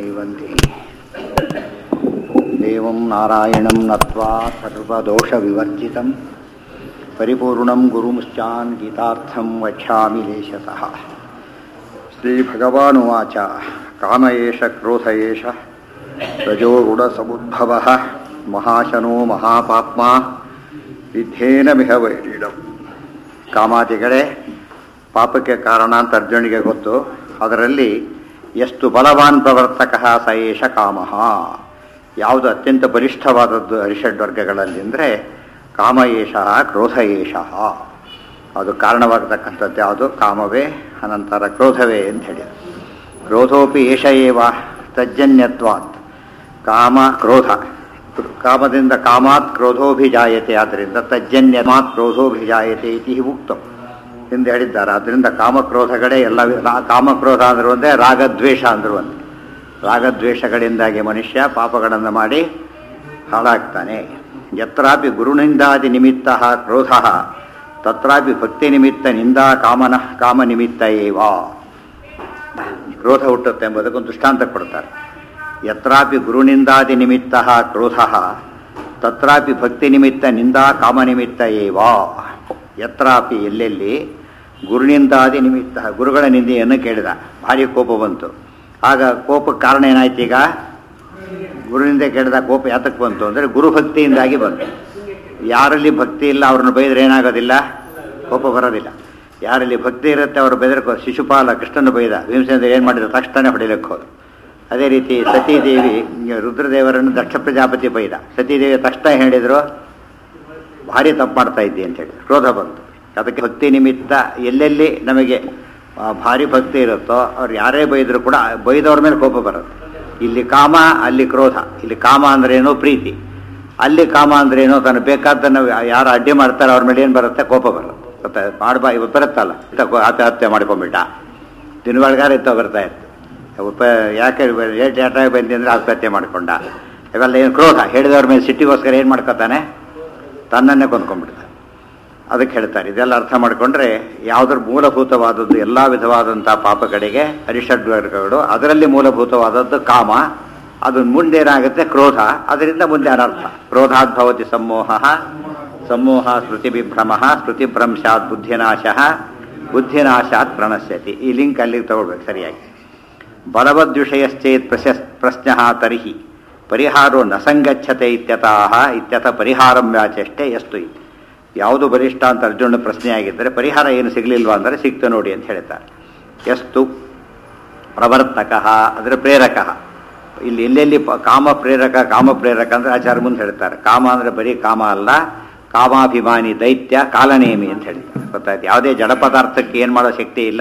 सेवन्ति देवं नारायणं नत्वा सर्वदोषविवर्जितं परिपूर्णं गुरुमुश्चान् गीतार्थं वक्ष्यामि लेशतः श्रीभगवानुवाच काम एष क्रोध एष रजो गुणसमुद्भवः महाशनो महापाप्मा ವಿಧೇನ ಮಿಹ ವೈರೀಡಂ ಕಾಮಾದಿಗಳೇ ಪಾಪಕ್ಕೆ ಕಾರಣ ಅಂತ ಅರ್ಜುನಿಗೆ ಗೊತ್ತು ಅದರಲ್ಲಿ ಎಷ್ಟು ಬಲವಾನ್ ಪ್ರವರ್ತಕ ಸ ಏಷ ಕಾಮ ಯಾವುದು ಅತ್ಯಂತ ಬಲಿಷ್ಠವಾದದ್ದು ಅರಿಷಡ್ವರ್ಗಗಳಲ್ಲಿ ಅಂದರೆ ಕಾಮ ಏಷ ಕ್ರೋಧ ಏಷ ಅದು ಕಾರಣವಾಗತಕ್ಕಂಥದ್ದು ಯಾವುದು ಕಾಮವೇ ಅನಂತರ ಕ್ರೋಧವೇ ಅಂತ ಹೇಳಿ ಕ್ರೋಧೋಪಿ ಏಷ ಏವ ತಜ್ಜನ್ಯತ್ವಾತ್ ಕಾಮ ಕ್ರೋಧ ಕಾಮದಿಂದ ಕಾಮಾತ್ ಕ್ರೋಧೋಭಿಜಾಯತೆ ಆದ್ದರಿಂದ ತಜ್ಜನ್ಯ ಮಾತ್ ಕ್ರೋಧೋಭಿಜಾಯತೆ ಇತಿ ಉಕ್ತಂ ಎಂದು ಹೇಳಿದ್ದಾರೆ ಆದ್ದರಿಂದ ಕಾಮಕ್ರೋಧಗಳೇ ಎಲ್ಲ ಕಾಮಕ್ರೋಧ ಅಂದ್ರು ಒಂದೇ ರಾಗದ್ವೇಷ ಅಂದ್ರು ಒಂದೇ ರಾಗದ್ವೇಷಗಳಿಂದಾಗಿ ಮನುಷ್ಯ ಪಾಪಗಳನ್ನು ಮಾಡಿ ಹಾಳಾಗ್ತಾನೆ ಯತ್ರಾಪಿ ಗುರುನಿಂದಾದಿ ನಿಮಿತ್ತ ಕ್ರೋಧ ತತ್ರಾಪಿ ಭಕ್ತಿ ನಿಮಿತ್ತ ನಿಂದಾ ಕಾಮನ ಕಾಮನಿಮಿತ್ತ ಏವ ಕ್ರೋಧ ಹುಟ್ಟುತ್ತೆ ಎಂಬುದಕ್ಕೊಂದು ದೃಷ್ಟಾಂತ ಕೊಡ್ತಾರೆ ಯತ್ರಾಪಿ ಗುರುನಿಂದಾದಿ ನಿಮಿತ್ತ ಕ್ರೋಧ ತತ್ರಾಪಿ ಭಕ್ತಿ ನಿಮಿತ್ತ ನಿಂದಾ ಕಾಮನಿಮಿತ್ತ ಏವ ಯತ್ರಾಪಿ ಎಲ್ಲೆಲ್ಲಿ ಗುರುನಿಂದಾದಿ ನಿಮಿತ್ತ ಗುರುಗಳ ನಿಂದೆಯನ್ನು ಕೇಳಿದ ಭಾರಿ ಕೋಪ ಬಂತು ಆಗ ಕೋಪಕ್ಕೆ ಕಾರಣ ಏನಾಯ್ತು ಈಗ ಗುರುನಿಂದ ಕೇಳಿದ ಕೋಪ ಯಾತಕ್ಕೆ ಬಂತು ಅಂದರೆ ಗುರುಭಕ್ತಿಯಿಂದಾಗಿ ಬಂತು ಯಾರಲ್ಲಿ ಭಕ್ತಿ ಇಲ್ಲ ಅವ್ರನ್ನ ಬೈದ್ರೆ ಏನಾಗೋದಿಲ್ಲ ಕೋಪ ಬರೋದಿಲ್ಲ ಯಾರಲ್ಲಿ ಭಕ್ತಿ ಇರುತ್ತೆ ಅವರು ಬೆದರ್ಕೋ ಶಿಶುಪಾಲ ಕೃಷ್ಣನ ಬೈದ ಭೀಮಸೇಂದ್ರ ಏನು ಮಾಡಿದ್ರು ತಕ್ಷಣ ಹೊಡಿಲಿಕ್ಕೆ ಹೋದ್ರು ಅದೇ ರೀತಿ ಸತೀದೇವಿ ರುದ್ರದೇವರನ್ನು ದಕ್ಷ ಪ್ರಜಾಪತಿ ಬೈದ ಸತೀದೇವಿ ತಕ್ಷಣ ಹೇಳಿದ್ರು ಭಾರಿ ತಪ್ಪು ಮಾಡ್ತಾ ಇದ್ದಿ ಅಂತ ಹೇಳಿ ಕ್ರೋಧ ಬಂತು ಅದಕ್ಕೆ ಭಕ್ತಿ ನಿಮಿತ್ತ ಎಲ್ಲೆಲ್ಲಿ ನಮಗೆ ಭಾರಿ ಭಕ್ತಿ ಇರುತ್ತೋ ಅವ್ರು ಯಾರೇ ಬೈದರೂ ಕೂಡ ಬೈದವ್ರ ಮೇಲೆ ಕೋಪ ಬರುತ್ತೆ ಇಲ್ಲಿ ಕಾಮ ಅಲ್ಲಿ ಕ್ರೋಧ ಇಲ್ಲಿ ಕಾಮ ಅಂದ್ರೇನೋ ಪ್ರೀತಿ ಅಲ್ಲಿ ಕಾಮ ಅಂದ್ರೇನೋ ತನಗೆ ಬೇಕಾದ್ದನ್ನು ಯಾರು ಅಡ್ಡಿ ಮಾಡ್ತಾರೆ ಅವ್ರ ಮೇಲೆ ಏನು ಬರುತ್ತೆ ಕೋಪ ಬರುತ್ತೆ ಗೊತ್ತಾ ಮಾಡ್ಬಾ ಇವತ್ತು ಬರುತ್ತಲ್ಲ ಆತ್ಮಹತ್ಯೆ ಮಾಡ್ಕೊಂಬಿಟ್ಟ ದಿನಬಳಗಾರ ಇತ್ತ ಬರ್ತಾ ಇತ್ತು ಉಪ ಯಾಕೆ ಏಟ್ ಏಟಾಗಿ ಬಂದಿ ಅಂದರೆ ಆತ್ಮಹತ್ಯೆ ಮಾಡಿಕೊಂಡ ಇವೆಲ್ಲ ಏನು ಕ್ರೋಧ ಹೇಳಿದವ್ರ ಮೇಲೆ ಸಿಟ್ಟಿಗೋಸ್ಕರ ಏನು ಮಾಡ್ಕೊತಾನೆ ತನ್ನನ್ನೇ ಕೊಂದ್ಕೊಂಡ್ಬಿಡ್ತಾನೆ ಅದಕ್ಕೆ ಹೇಳ್ತಾರೆ ಇದೆಲ್ಲ ಅರ್ಥ ಮಾಡಿಕೊಂಡ್ರೆ ಯಾವುದ್ರ ಮೂಲಭೂತವಾದದ್ದು ಎಲ್ಲ ವಿಧವಾದಂಥ ಪಾಪಗಳಿಗೆ ಅರಿಷಡ್ವರ್ಗಗಳು ಅದರಲ್ಲಿ ಮೂಲಭೂತವಾದದ್ದು ಕಾಮ ಅದು ಮುಂದೆ ಏನಾಗುತ್ತೆ ಕ್ರೋಧ ಅದರಿಂದ ಮುಂದೆ ಅನರ್ಥ ಕ್ರೋಧಾದ್ಭವತಿ ಸಮೋಹ ಸಮೋಹ ಸ್ಮೃತಿವಿಭ್ರಮ ಸ್ಮೃತಿಭ್ರಂಶಾತ್ ಬುದ್ಧಿನಾಶ ಬುದ್ಧಿನಾಶಾತ್ ಪ್ರಣಶ್ಯತಿ ಈ ಲಿಂಕ್ ಅಲ್ಲಿಗೆ ತಗೊಳ್ಬೇಕು ಸರಿಯಾಗಿ ಬಲವದ್ವಿಷಯಶ್ಚೇತ್ ಪ್ರಶಸ್ ಪ್ರಶ್ನ ತರ್ಹಿ ಪರಿಹಾರೋ ನ ಸಂಗಚ್ಛತೆ ಇತ್ಯತಃ ಇತ್ಯಥ ಪರಿಹಾರಂ ವ್ಯಾಚಷ್ಟೇ ಎಷ್ಟು ಇತ್ತು ಯಾವುದು ಬಲಿಷ್ಠ ಅಂತ ಅರ್ಜುನ ಪ್ರಶ್ನೆ ಆಗಿದ್ದರೆ ಪರಿಹಾರ ಏನು ಸಿಗಲಿಲ್ವಾ ಅಂದರೆ ಸಿಕ್ತು ನೋಡಿ ಅಂತ ಹೇಳ್ತಾರೆ ಎಷ್ಟು ಪ್ರವರ್ತಕ ಅಂದರೆ ಪ್ರೇರಕ ಇಲ್ಲಿ ಎಲ್ಲೆಲ್ಲಿ ಕಾಮ ಪ್ರೇರಕ ಕಾಮ ಪ್ರೇರಕ ಅಂದರೆ ಆಚಾರ ಮುಂದೆ ಹೇಳ್ತಾರೆ ಕಾಮ ಅಂದರೆ ಬರೀ ಕಾಮ ಅಲ್ಲ ಕಾಮಾಭಿಮಾನಿ ದೈತ್ಯ ಕಾಲನೇಮಿ ಅಂತ ಹೇಳ್ತಾರೆ ಗೊತ್ತಾಯ್ತು ಯಾವುದೇ ಜಡ ಪದಾರ್ಥಕ್ಕೆ ಏನು ಮಾಡೋ ಶಕ್ತಿ ಇಲ್ಲ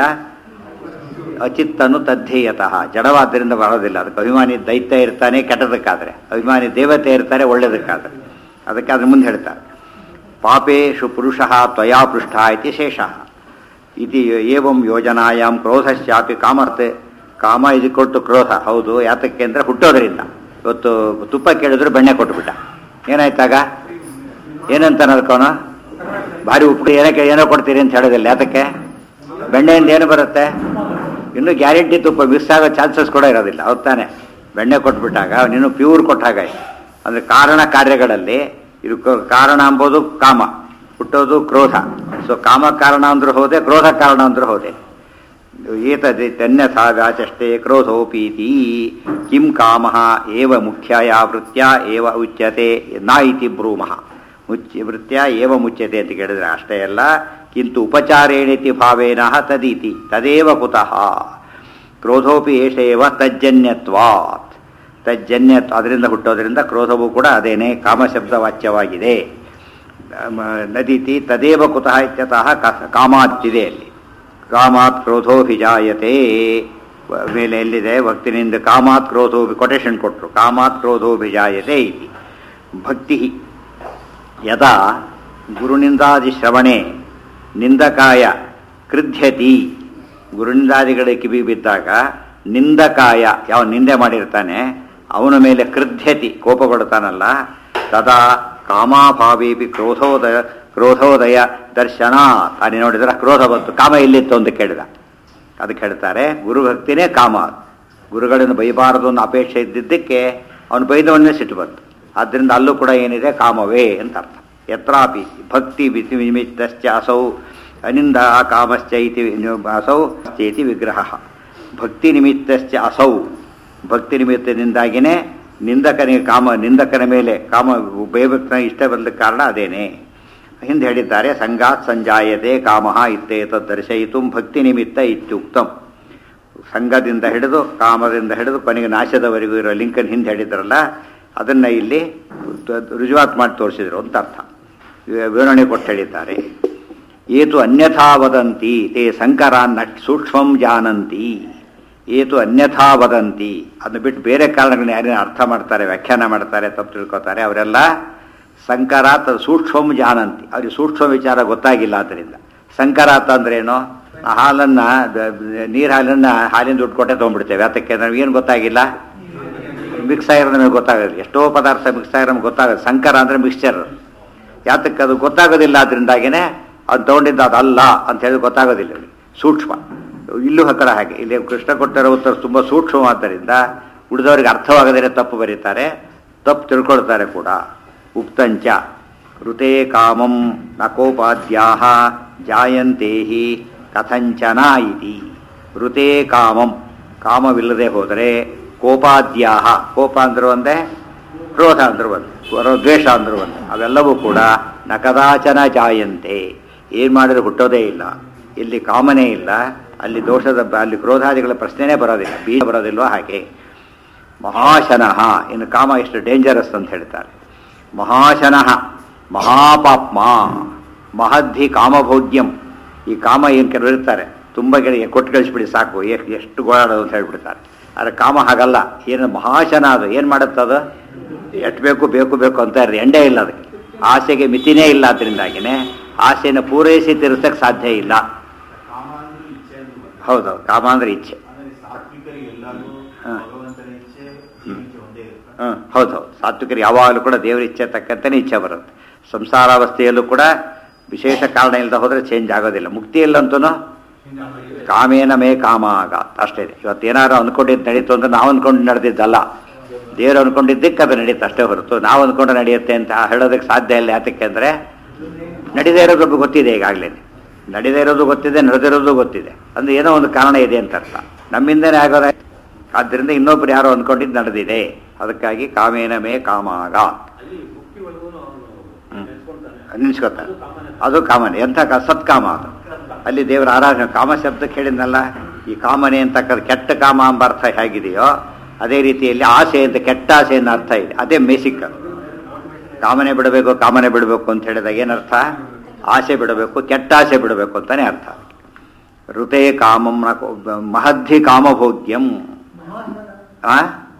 ಅಚಿತ್ತನು ತದ್ಧೇಯತಃ ಜಡವಾದ್ದರಿಂದ ಬರೋದಿಲ್ಲ ಅದಕ್ಕೆ ಅಭಿಮಾನಿ ದೈತ್ಯ ಇರ್ತಾನೆ ಕೆಟ್ಟದಕ್ಕಾದರೆ ಅಭಿಮಾನಿ ದೇವತೆ ಇರ್ತಾರೆ ಒಳ್ಳೆಯದಕ್ಕಾದರೆ ಅದಕ್ಕೆ ಅದ್ರ ಮುಂದೆ ಹೇಳ್ತಾರೆ ಪಾಪೇಶು ಪುರುಷ ತ್ವಯಾ ಪೃಷ್ಠ ಇತಿ ಶೇಷ ಇತಿ ಏವಂ ಯೋಜನಾಯಾಂ ಕ್ರೋಧಶ್ಚಾಪಿ ಕಾಮರ್ತೆ ಕಾಮ ಇದು ಕೊಟ್ಟು ಕ್ರೋಧ ಹೌದು ಯಾತಕ್ಕೆ ಅಂದರೆ ಹುಟ್ಟೋದರಿಂದ ಇವತ್ತು ತುಪ್ಪ ಕೇಳಿದ್ರು ಬೆಣ್ಣೆ ಕೊಟ್ಬಿಟ್ಟ ಏನಾಯ್ತಾಗ ಏನಂತ ಅದಕ್ಕವನು ಭಾರಿ ಉಪ್ಪು ಏನಕ್ಕೆ ಏನೋ ಕೊಡ್ತೀರಿ ಅಂತ ಹೇಳೋದಿಲ್ಲ ಯಾತಕ್ಕೆ ಬೆಣ್ಣೆಯಿಂದ ಏನು ಬರುತ್ತೆ ಇನ್ನೂ ಗ್ಯಾರಂಟಿ ತುಪ್ಪ ಮಿಸ್ ಆಗೋ ಚಾನ್ಸಸ್ ಕೂಡ ಇರೋದಿಲ್ಲ ಹೌದು ತಾನೆ ಬೆಣ್ಣೆ ಕೊಟ್ಬಿಟ್ಟಾಗ ನೀನು ಪ್ಯೂರ್ ಕೊಟ್ಟಾಗ ಅಂದರೆ ಕಾರಣ ಕಾರ್ಯಗಳಲ್ಲಿ ಇದು ಕಾರಣ ಅಂಬೋದು ಕಾಮ ಹುಟ್ಟೋದು ಕ್ರೋಧ ಸೊ ಕಾಮ ಕಾರಣ ಅಂದ್ರೂ ಹೋದೆ ಕ್ರೋಧ ಕಾರಣ ಅಂದ್ರೂ ಹೋದೆ ಏತನ್ಯಥಾ ವ್ಯಾಚಷ್ಟೇ ಕ್ರೋಧೋಪೀತಿ ಕಿಂ ಕಾಮ ಏವ ಮುಖ್ಯ ವೃತ್ಯ ಏವ ಉಚ್ಯತೆ ನ ಇತಿ ಬ್ರೂಮಃ ಮುಚ್ಚ ವೃತ್ಯ ಏವ ಮುಚ್ಯತೆ ಅಂತ ಕೇಳಿದ್ರೆ ಅಷ್ಟೇ ಅಲ್ಲ ಕಿಂತು ಉಪಚಾರೇಣಿತಿ ಭಾವೇನ ತದೀತಿ ತದೇವ ಕುತಃ ಕ್ರೋಧೋಪಿ ಏಷೇವ ತಜ್ಜನ್ಯತ್ವಾತ್ ತಜ್ಜನ್ಯ ಅದರಿಂದ ಹುಟ್ಟೋದ್ರಿಂದ ಕ್ರೋಧವು ಕೂಡ ಅದೇನೇ ಕಾಮಶಬ್ದ ವಾಚ್ಯವಾಗಿದೆ ನದೀತಿ ತದೇವ ಕುತಃ ಇತ್ಯತಃ ಕಾಮಾತ್ತಿದೆ ಅಲ್ಲಿ ಕಾಮಾತ್ ಕ್ರೋಧೋಭಿಜಾಯತೆ ಮೇಲೆ ಎಲ್ಲಿದೆ ಭಕ್ತಿನಿಂದ ಕಾಮಾತ್ ಕ್ರೋಧೋಭಿ ಕೊಟೇಶನ್ ಕೊಟ್ಟರು ಕಾಮಾತ್ ಕ್ರೋಧೋಭಿಜಾಯತೆ ಇತಿ ಭಕ್ತಿ ಯದಾ ಗುರುನಿಂದಾದಿ ಶ್ರವಣೆ ನಿಂದಕಾಯ ಕೃಧ್ಯತಿ ಗುರುನಿಂದಾದಿಗಳ ಕಿವಿ ಬಿದ್ದಾಗ ನಿಂದಕಾಯ ಯಾವ ನಿಂದೆ ಮಾಡಿರ್ತಾನೆ ಅವನ ಮೇಲೆ ಕೃಧ್ಯತಿ ಕೋಪಗೊಳ್ತಾನಲ್ಲ ತದಾ ಕಾಮಾಭಾವೇಪಿ ಕ್ರೋಧೋದಯ ಕ್ರೋಧೋದಯ ದರ್ಶನ ತಾನೇ ನೋಡಿದ್ರೆ ಕ್ರೋಧ ಬಂತು ಕಾಮ ಎಲ್ಲಿತ್ತು ಅಂತ ಕೇಳಿದ ಅದಕ್ಕೆ ಹೇಳ್ತಾರೆ ಗುರುಭಕ್ತಿನೇ ಕಾಮ ಗುರುಗಳನ್ನು ಬೈಬಾರದು ಅನ್ನೋ ಅಪೇಕ್ಷೆ ಇದ್ದಿದ್ದಕ್ಕೆ ಅವನು ಬೈದವನ್ನೇ ಸಿಟ್ಟು ಬಂತು ಆದ್ದರಿಂದ ಅಲ್ಲೂ ಕೂಡ ಏನಿದೆ ಕಾಮವೇ ಅಂತ ಅರ್ಥ ಯತ್ರಾಪಿ ಭಕ್ತಿ ವಿಧಿ ನಿಮಿತ್ತಶ್ಚ ಅಸೌ ಅನಿಂದ ಕಾಮಶ್ಚ ಇತಿ ಅಸೌ ಚೇತಿ ವಿಗ್ರಹ ಭಕ್ತಿ ನಿಮಿತ್ತಶ್ಚ ಅಸೌ ಭಕ್ತಿ ನಿಮಿತ್ತದಿಂದಾಗಿನೇ ನಿಂದಕನಿಗೆ ಕಾಮ ನಿಂದಕನ ಮೇಲೆ ಕಾಮ ಬೈಭಕ್ತನ ಇಷ್ಟ ಬಂದ ಕಾರಣ ಅದೇನೆ ಹಿಂದೆ ಹೇಳಿದ್ದಾರೆ ಸಂಗಾತ್ ಸಂಜಾಯತೆ ಕಾಮ ಇತ್ತೇತ ದರ್ಶಯಿತು ಭಕ್ತಿ ನಿಮಿತ್ತ ಇತ್ಯುಕ್ತಂ ಸಂಘದಿಂದ ಹಿಡಿದು ಕಾಮದಿಂದ ಹಿಡಿದು ಕೊನೆಗೆ ನಾಶದವರೆಗೂ ಇರೋ ಲಿಂಕನ್ ಹಿಂದೆ ಹೇಳಿದ್ರಲ್ಲ ಅದನ್ನು ಇಲ್ಲಿ ರುಜುವಾತ್ ಮಾಡಿ ತೋರಿಸಿದ್ರು ಅಂತ ಅರ್ಥ ವಿವರಣೆ ಕೊಟ್ಟು ಹೇಳಿದ್ದಾರೆ ಏತು ಅನ್ಯಥಾ ವದಂತಿ ತೇ ಸಂಕರಾನ್ನ ಸೂಕ್ಷ್ಮಂ ಜಾನಂತಿ ಏತು ಅನ್ಯಥಾ ವದಂತಿ ಅದನ್ನು ಬಿಟ್ಟು ಬೇರೆ ಕಾರಣಗಳನ್ನ ಯಾರೇನು ಅರ್ಥ ಮಾಡ್ತಾರೆ ವ್ಯಾಖ್ಯಾನ ಮಾಡ್ತಾರೆ ತಪ್ಪು ತಿಳ್ಕೊತಾರೆ ಅವರೆಲ್ಲ ಸಂಕರಾತ್ ಸೂಕ್ಷ್ಮಂ ಜಾನಂತಿ ಅವ್ರಿಗೆ ಸೂಕ್ಷ್ಮ ವಿಚಾರ ಗೊತ್ತಾಗಿಲ್ಲ ಆದ್ದರಿಂದ ಸಂಕರಾತ ಅಂದ್ರೇನು ಆ ಹಾಲನ್ನ ನೀರು ಹಾಲನ್ನ ಹಾಲಿನ ದುಡ್ಡು ಕೊಟ್ಟೆ ತೊಗೊಂಡ್ಬಿಡ್ತೇವೆ ಅದಕ್ಕೆ ನಮ್ಗೆ ಏನು ಗೊತ್ತಾಗಿಲ್ಲ ಮಿಕ್ಸ್ ಆಗಿರೋ ನಮಗೆ ಗೊತ್ತಾಗೋದಿಲ್ಲ ಎಷ್ಟೋ ಪದಾರ್ಥ ಮಿಕ್ಸ್ ಆಗಿರೋ ನಮ್ಗೆ ಗೊತ್ತಾಗೋದು ಸಂಕರ ಅಂದರೆ ಮಿಕ್ಸ್ಚರ್ ಯಾತಕ್ಕೆ ಅದು ಗೊತ್ತಾಗೋದಿಲ್ಲ ಅದರಿಂದಾಗಿನೇ ಅದು ತೊಗೊಂಡಿದ್ದು ಅದಲ್ಲ ಅಂತ ಹೇಳಿ ಗೊತ್ತಾಗೋದಿಲ್ಲ ಇಲ್ಲಿ ಸೂಕ್ಷ್ಮ ಇಲ್ಲೂ ಹತ್ತಿರ ಹಾಗೆ ಇಲ್ಲಿ ಕೃಷ್ಣ ಕೊಟ್ಟಿರೋ ಉತ್ತರ ತುಂಬ ಸೂಕ್ಷ್ಮವಾದ್ದರಿಂದ ಉಳಿದವರಿಗೆ ಅರ್ಥವಾಗದೇ ತಪ್ಪು ಬರೀತಾರೆ ತಪ್ಪು ತಿಳ್ಕೊಳ್ತಾರೆ ಕೂಡ ಉಕ್ತಂಚ ಋತೆ ಕಾಮಂ ನಕೋಪಾದ್ಯಾಹ ಜಾಯಂತೆ ಹಿ ಕಥಂಚನ ಇತಿ ಋತೆ ಕಾಮಂ ಕಾಮವಿಲ್ಲದೆ ಹೋದರೆ ಕೋಪಾದ್ಯಾಹ ಕೋಪ ಅಂದ್ರೆ ಒಂದೇ ಕ್ರೋಧ ಅಂದ್ರೆ ಒಂದು ಬರೋ ದ್ವೇಷ ಅಂದ್ರೆ ಒಂದು ಅವೆಲ್ಲವೂ ಕೂಡ ನ ಕದಾಚನ ಜಾಯಂತೆ ಏನು ಮಾಡಿದ್ರೆ ಹುಟ್ಟೋದೇ ಇಲ್ಲ ಇಲ್ಲಿ ಕಾಮನೇ ಇಲ್ಲ ಅಲ್ಲಿ ದೋಷದ ಅಲ್ಲಿ ಕ್ರೋಧಾದಿಗಳ ಪ್ರಶ್ನೆನೇ ಬರೋದಿಲ್ಲ ಬೀಜ ಬರೋದಿಲ್ವೋ ಹಾಗೆ ಮಹಾಶನಃ ಇನ್ನು ಕಾಮ ಎಷ್ಟು ಡೇಂಜರಸ್ ಅಂತ ಹೇಳ್ತಾರೆ ಮಹಾಶನಃ ಮಹಾಪಾಪ್ಮ ಮಹದ್ಧಿ ಕಾಮಭೋಗ್ಯಂ ಈ ಕಾಮ ಏನು ಕೆಲವರು ಇರ್ತಾರೆ ತುಂಬ ಗೆಳೆಯ ಕೊಟ್ಟು ಕಳಿಸ್ಬಿಡಿ ಸಾಕು ಎಷ್ಟು ಎಷ್ಟು ಗೋಳಾಡೋದು ಅಂತ ಹೇಳ್ಬಿಡ್ತಾರೆ ಆದರೆ ಕಾಮ ಹಾಗಲ್ಲ ಏನು ಮಹಾಶನ ಅದು ಏನು ಮಾಡುತ್ತೆ ಅದು ಎಷ್ಟು ಬೇಕು ಬೇಕು ಬೇಕು ಅಂತ ಇರ್ರಿ ಎಂಡೇ ಇಲ್ಲ ಅದಕ್ಕೆ ಆಸೆಗೆ ಮಿತಿನೇ ಇಲ್ಲ ಅದರಿಂದಾಗಿನೇ ಆಸೆಯನ್ನು ಪೂರೈಸಿ ತೀರಿಸಕ್ಕೆ ಸಾಧ್ಯ ಇಲ್ಲ ಕಾಮ ಅಂದ್ರೆ ಇಚ್ಛೆ ಅಂತ ಬರ್ತದೆ. ಹೌದೌದು ಕಾಮ ಅಂದ್ರೆ ಇಚ್ಛೆ ಅಂದ್ರೆ ಸಾತ್ವಿಕರಿಗೆ ಎಲ್ಲರೂ ಹಾ. ಭಗವಂತನ ಇಚ್ಛೆ ಜೀವಿಕೆ ಒಂದೇ ಇರುತ್ತೆ ಹ್ಮ್ ಹೌದೌದು ಸಾತ್ವಿಕರು ಯಾವಾಗಲೂ ಕೂಡ ದೇವರ ಇಚ್ಛೆ ತಕ್ಕಂತೆನೇ ಇಚ್ಛೆ ಬರುತ್ತೆ ಸಂಸಾರಾವಸ್ಥೆಯಲ್ಲೂ ಕೂಡ ವಿಶೇಷ ಕಾರಣ ಇಲ್ಲದೆ ಹೋದರೆ ಚೇಂಜ್ ಆಗೋದಿಲ್ಲ ಮುಕ್ತಿಯಲ್ಲಂತೂ ಕಾಮೇನ ಮೇ ಕಾಮ ಆಗಾತ್ ಅಷ್ಟೇ ಇದೆ ಇವತ್ತೇನಾದ್ರು ಅಂದ್ಕೊಂಡಿದ್ದು ನಡೀತು ಅಂದ್ರೆ ನಾವು ಅಂದ್ಕೊಂಡು ನಡೆದಿದ್ದಲ್ಲ ದೇವರು ಅಂದ್ಕೊಂಡಿದ್ದಕ್ಕೆ ಅದು ನಡೀತು ಅಷ್ಟೇ ಹೊರತು ನಾವು ಅಂದ್ಕೊಂಡು ನಡೆಯುತ್ತೆ ಅಂತ ಹೇಳೋದಕ್ಕೆ ಸಾಧ್ಯ ಇಲ್ಲ ಯಾತಕ್ಕೆ ಅಂದರೆ ನಡೀದೇ ಇರೋದು ಗೊತ್ತಿದೆ ಈಗಾಗಲೇ ನಡೀದೇ ಇರೋದು ಗೊತ್ತಿದೆ ನಡೆದಿರೋದು ಗೊತ್ತಿದೆ ಅಂದ್ರೆ ಏನೋ ಒಂದು ಕಾರಣ ಇದೆ ಅಂತ ಅರ್ಥ ನಮ್ಮಿಂದನೇ ಆಗೋದ ಆದ್ದರಿಂದ ಇನ್ನೊಬ್ರು ಯಾರೋ ಅಂದ್ಕೊಂಡಿದ್ದು ನಡೆದಿದೆ ಅದಕ್ಕಾಗಿ ಕಾಮೇನ ಮೇ ಕಾಮ ಆಗಾತ್ ಅಲ್ಲಿ ಮುಕ್ತಿ ಒಳಗೂ ಅವನು ಹ್ಮ್. ನೆನ್ಸ್ಕೊಳ್ತಾನೆ ನಿಲ್ಸ್ಕೊತಾರೆ ಅದು ಕಾಮನೆ ಎಂಥ ಕ ಸತ್ಕಾಮ ಅದು ಅಲ್ಲಿ ದೇವರ ಆರಾಧನೆ ಕಾಮ ಶಬ್ದಕ್ಕೆ ಹೇಳಿದ್ನಲ್ಲ ಈ ಕಾಮನೆ ಅಂತಕ್ಕಂಥ ಕೆಟ್ಟ ಕಾಮ ಎಂಬ ಅರ್ಥ ಹೇಗಿದೆಯೋ ಅದೇ ರೀತಿಯಲ್ಲಿ ಆಸೆ ಅಂತ ಕೆಟ್ಟ ಆಸೆ ಅನ್ನೋ ಅರ್ಥ ಇದೆ ಅದೇ ಮೇಸಿಕ್ ಅದು ಕಾಮನೆ ಬಿಡಬೇಕು ಕಾಮನೆ ಬಿಡಬೇಕು ಅಂತ ಹೇಳಿದಾಗ ಏನರ್ಥ ಆಸೆ ಬಿಡಬೇಕು ಕೆಟ್ಟ ಆಸೆ ಬಿಡಬೇಕು ಅಂತಾನೆ ಅರ್ಥ ಋತೆ ಕಾಮಂ ನ ಕೋ- ಮಹದ್ಧಿ ಕಾಮಭೋಗ್ಯಂ ಆ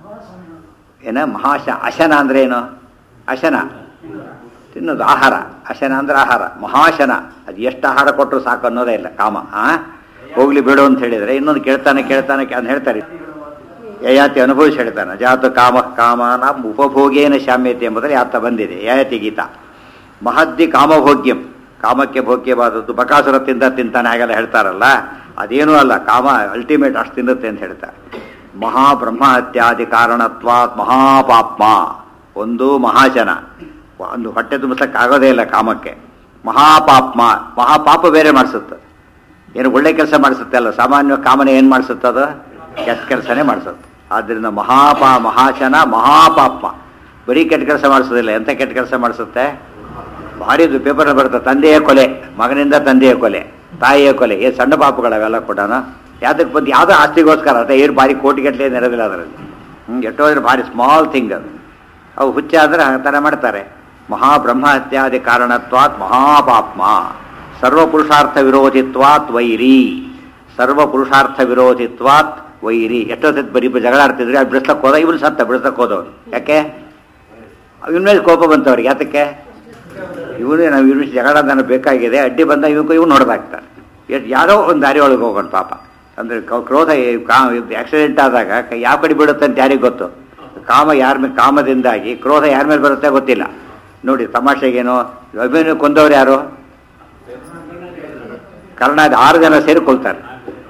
ಏನ ಮಹಾಶ ಅಶನ ಅಂದ್ರೆ ಏನು ಅಶನ ತಿನ್ನೋದು ಆಹಾರ ಅಶನ ಅಂದ್ರೆ ಆಹಾರ ಮಹಾಶನ ಅದು ಎಷ್ಟು ಆಹಾರ ಕೊಟ್ಟರು ಸಾಕು ಅನ್ನೋದೇ ಇಲ್ಲ ಕಾಮ ಆ ಹೋಗ್ಲಿ ಬಿಡು ಅಂತ ಹೇಳಿದ್ರೆ ಇನ್ನೊಂದು ಕೇಳ್ತಾನೆ ಕೇಳ್ತಾನೆ ಅಂತ ಹೇಳ್ತಾರೆ ಯಯಾತಿ ಅನುಭವಿಸಿ ಹೇಳ್ತಾನೆ ಜಾತ ಕಾಮ ಕಾಮಾನ ಉಪಭೋಗೇನ ಶಾಮ್ಯತೆ ಎಂಬುದರಲ್ಲಿ ಆತ ಬಂದಿದೆ ಯಯಾತಿ ಗೀತ ಮಹದ್ದಿ ಕಾಮಭೋಗ್ಯಂ ಕಾಮಕ್ಕೆ ಭೋಗ್ಯವಾದದ್ದು ಬಕಾಸುರ ತಿಂದ ತಿಂತಾನೆ ಹಾಗೆಲ್ಲ ಹೇಳ್ತಾರಲ್ಲ ಅದೇನೂ ಅಲ್ಲ ಕಾಮ ಅಲ್ಟಿಮೇಟ್ ಅಷ್ಟು ತಿನ್ನುತ್ತೆ ಅಂತ ಹೇಳ್ತಾರೆ ಮಹಾಬ್ರಹ್ಮ ಹತ್ಯಾದಿ ಕಾರಣತ್ವಾತ್ ಮಹಾಪಾಪ್ಮ ಒಂದು ಮಹಾಶನ ಒಂದು ಹೊಟ್ಟೆ ತುಂಬಿಸಕ್ಕಾಗೋದೇ ಇಲ್ಲ ಕಾಮಕ್ಕೆ ಮಹಾಪಾಪ್ಮ ಮಹಾಪಾಪ ಬೇರೆ ಮಾಡಿಸುತ್ತೆ ಏನು ಒಳ್ಳೆ ಕೆಲಸ ಮಾಡಿಸುತ್ತೆ ಅಲ್ಲ ಸಾಮಾನ್ಯ ಕಾಮನೆ ಏನು ಮಾಡಿಸುತ್ತೆ ಅದು ಕೆಟ್ಟ ಕೆಲಸನೇ ಮಾಡಿಸುತ್ತೆ ಆದ್ದರಿಂದ ಮಹಾಪಾ ಮಹಾಶನ ಮಹಾಪಾಪ್ಮ ಬರೀ ಕೆಟ್ಟ ಕೆಲಸ ಮಾಡಿಸೋದಿಲ್ಲ ಎಂಥ ಕೆಟ್ಟ ಕೆಲಸ ಮಾಡಿಸುತ್ತೆ ಭಾರಿ ಪೇಪರ್ ಬರುತ್ತೆ ತಂದೆಯ ಕೊಲೆ ಮಗನಿಂದ ತಂದೆಯ ಕೊಲೆ ತಾಯಿಯ ಕೊಲೆ ಏನು ಸಣ್ಣ ಪಾಪಗಳವೆಲ್ಲ ಕೂಡ ಯಾವ್ದಕ್ಕೆ ಬಂದು ಯಾವುದೋ ಆಸ್ತಿಗೋಸ್ಕರ ಅದೇ ಏನು ಭಾರಿ ಕೋಟಿಗಟ್ಟಲೆ ನೆರದಿಲ್ಲ ಅದರಲ್ಲಿ ಹ್ಞೂ ಎಷ್ಟೋದ್ರೆ ಭಾರಿ ಸ್ಮಾಲ್ ಥಿಂಗ್ ಅದು ಅವು ಹುಚ್ಚ ಅಂದ್ರೆ ಆ ಥರ ಮಾಡ್ತಾರೆ ಮಹಾಬ್ರಹ್ಮ ಹತ್ಯಾದಿ ಕಾರಣತ್ವಾತ್ ಮಹಾಪಾಪ್ಮ ಸರ್ವ ಪುರುಷಾರ್ಥ ವಿರೋಧಿತ್ವಾತ್ ವೈರಿ ಸರ್ವ ಪುರುಷಾರ್ಥ ವಿರೋಧಿತ್ವಾತ್ ವೈರಿ ಎಷ್ಟೊತ್ತಿಗೆ ಬರೀ ಜಗಳ ಆಡ್ತಿದ್ರೆ ಅದು ಬಿಡಿಸ್ಲಕ್ಕೆ ಹೋದ ಇವನು ಸತ್ತ ಬಿಡಿಸ್ಲಕ್ಕೆ ಹೋದವನು ಯಾಕೆ ಇವನ ಮೇಲೆ ಕೋಪ ಬಂತವ್ರಿಗೆ ಯಾತಕ್ಕೆ ಇವನು ನಾವು ಇವನು ಜಗಳ ನನಗೆ ಬೇಕಾಗಿದೆ ಅಡ್ಡಿ ಬಂದ ಇವನು ಇವ್ನು ಹೊಡೆದಾಕ್ತಾನೆ ಎಷ್ಟು ಯಾರೋ ಒಂದು ದಾರಿ ಒಳಗೆ ಹೋಗೋಣ ಪಾಪ ಅಂದರೆ ಕ್ರೋಧ ಆಕ್ಸಿಡೆಂಟ್ ಆದಾಗ ಕೈ ಯಾವ ಕಡೆ ಬೀಳುತ್ತೆ ಅಂತ ಯಾರಿಗೆ ಗೊತ್ತು ಕಾಮ ಯಾರ ಮೇಲೆ ಕಾಮದಿಂದಾಗಿ ಕ್ರೋಧ ಯಾರ ಮೇಲೆ ಬರುತ್ತೆ ಗೊತ್ತಿಲ್ಲ ನೋಡಿ ತಮಾಷೆಗೇನು ಅಭಿಮನ್ಯು ಕೊಂದವ್ರು ಯಾರು ಕರ್ನಾಟಕ ಆರು ಜನ ಸೇರಿ ಕೊಲ್ತಾರೆ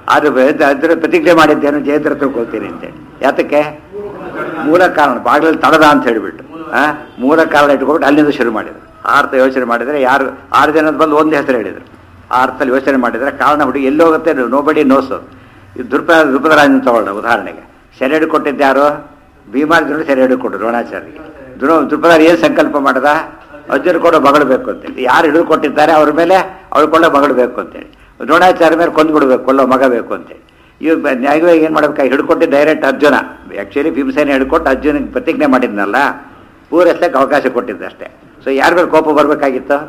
ಆದ್ರೆ ಬೆ- ಅದ್ರ ಪ್ರತಿಜ್ಞೆ ಮಾಡಿದ್ದೇನು ಜಯದ್ರ ತಿಳ್ಕೊಳ್ತೀನಿ ಅಂತೇಳಿ ಯಾತಕ್ಕೆ ಮೂಲ ಕಾರಣ ಬಾಗಿಲಲ್ಲಿ ತಡದ ಅಂತ ಹೇಳಿಬಿಟ್ಟು ಆ ಮೂಲ ಕಾರಣ ಇಟ್ಕೊಬಿಟ್ಟು ಅಲ್ಲಿಂದ ಶುರು ಮಾಡಿದ್ರು ಆ ಅರ್ಥ ಯೋಚನೆ ಮಾಡಿದ್ರೆ ಯಾರು ಆರು ಜನ ಬಂದು ಒಂದು ಹೆಸರು ಹೇಳಿದ್ರು ಆ ಅರ್ಥದಲ್ಲಿ ಯೋಚನೆ ಮಾಡಿದ್ರೆ ಕಾರಣ ಹುಡುಗಿ ಎಲ್ಲಿ ಹೋಗುತ್ತೆ ನೋಬಡಿ ನೋಸು ಇದು ದುರ್ಪ ದುರ್ಪದರಾಜನ ತಗೊಳ್ಳ ಉದಾಹರಣೆಗೆ ಸೆರೆ ಹಿಡಿದು ಕೊಟ್ಟಿದ್ದು ಯಾರು ಭೀಮಾರ್ಜುನ ಸೆರೆ ಹಿಡಿದು ಕೊಟ್ಟರು ದ್ರೋಣಾಚಾರ್ಯರಿಗೆ ದ್ರೋ ದ್ರುಪದಾರ ಏನು ಸಂಕಲ್ಪ ಮಾಡದ ಅರ್ಜುನ ಕೂಡ ಮಗಳಬೇಕು ಅಂತೇಳಿ ಯಾರು ಹಿಡಿದು ಕೊಟ್ಟಿದ್ದಾರೆ ಅವ್ರ ಮೇಲೆ ಅವ್ರು ಕೊಳ್ಳೋ ಮಗಳಬೇಕು ಅಂತೇಳಿ ದ್ರೋಣಾಚಾರ್ಯ ಮೇಲೆ ಕೊಂದು ಬಿಡ್ಬೇಕು ಕೊಳ್ಳೋ ಮಗ ಬೇಕು ಅಂತೇಳಿ ಇವ್ರು ಬ- ನ್ಯಾಯವಾಗಿ ಏನು ಮಾಡ್ಬೇಕು ಹಿಡ್ಕೊಟ್ಟು ಡೈರೆಕ್ಟ್ ಅರ್ಜುನ ಆ್ಯಕ್ಚುಲಿ ಭೀಮಸೇನೆ ಹಿಡ್ಕೊಟ್ಟು ಅರ್ಜುನಿಗೆ ಪ್ರತಿಜ್ಞೆ ಮಾಡಿದ್ನಲ್ಲ ಪೂರೈಸಕ್ಕೆ ಅವಕಾಶ ಕೊಟ್ಟಿದ್ದೆ ಅಷ್ಟೇ ಸೊ ಯಾರ ಮೇಲೆ ಕೋಪ ಬರಬೇಕಾಗಿತ್ತು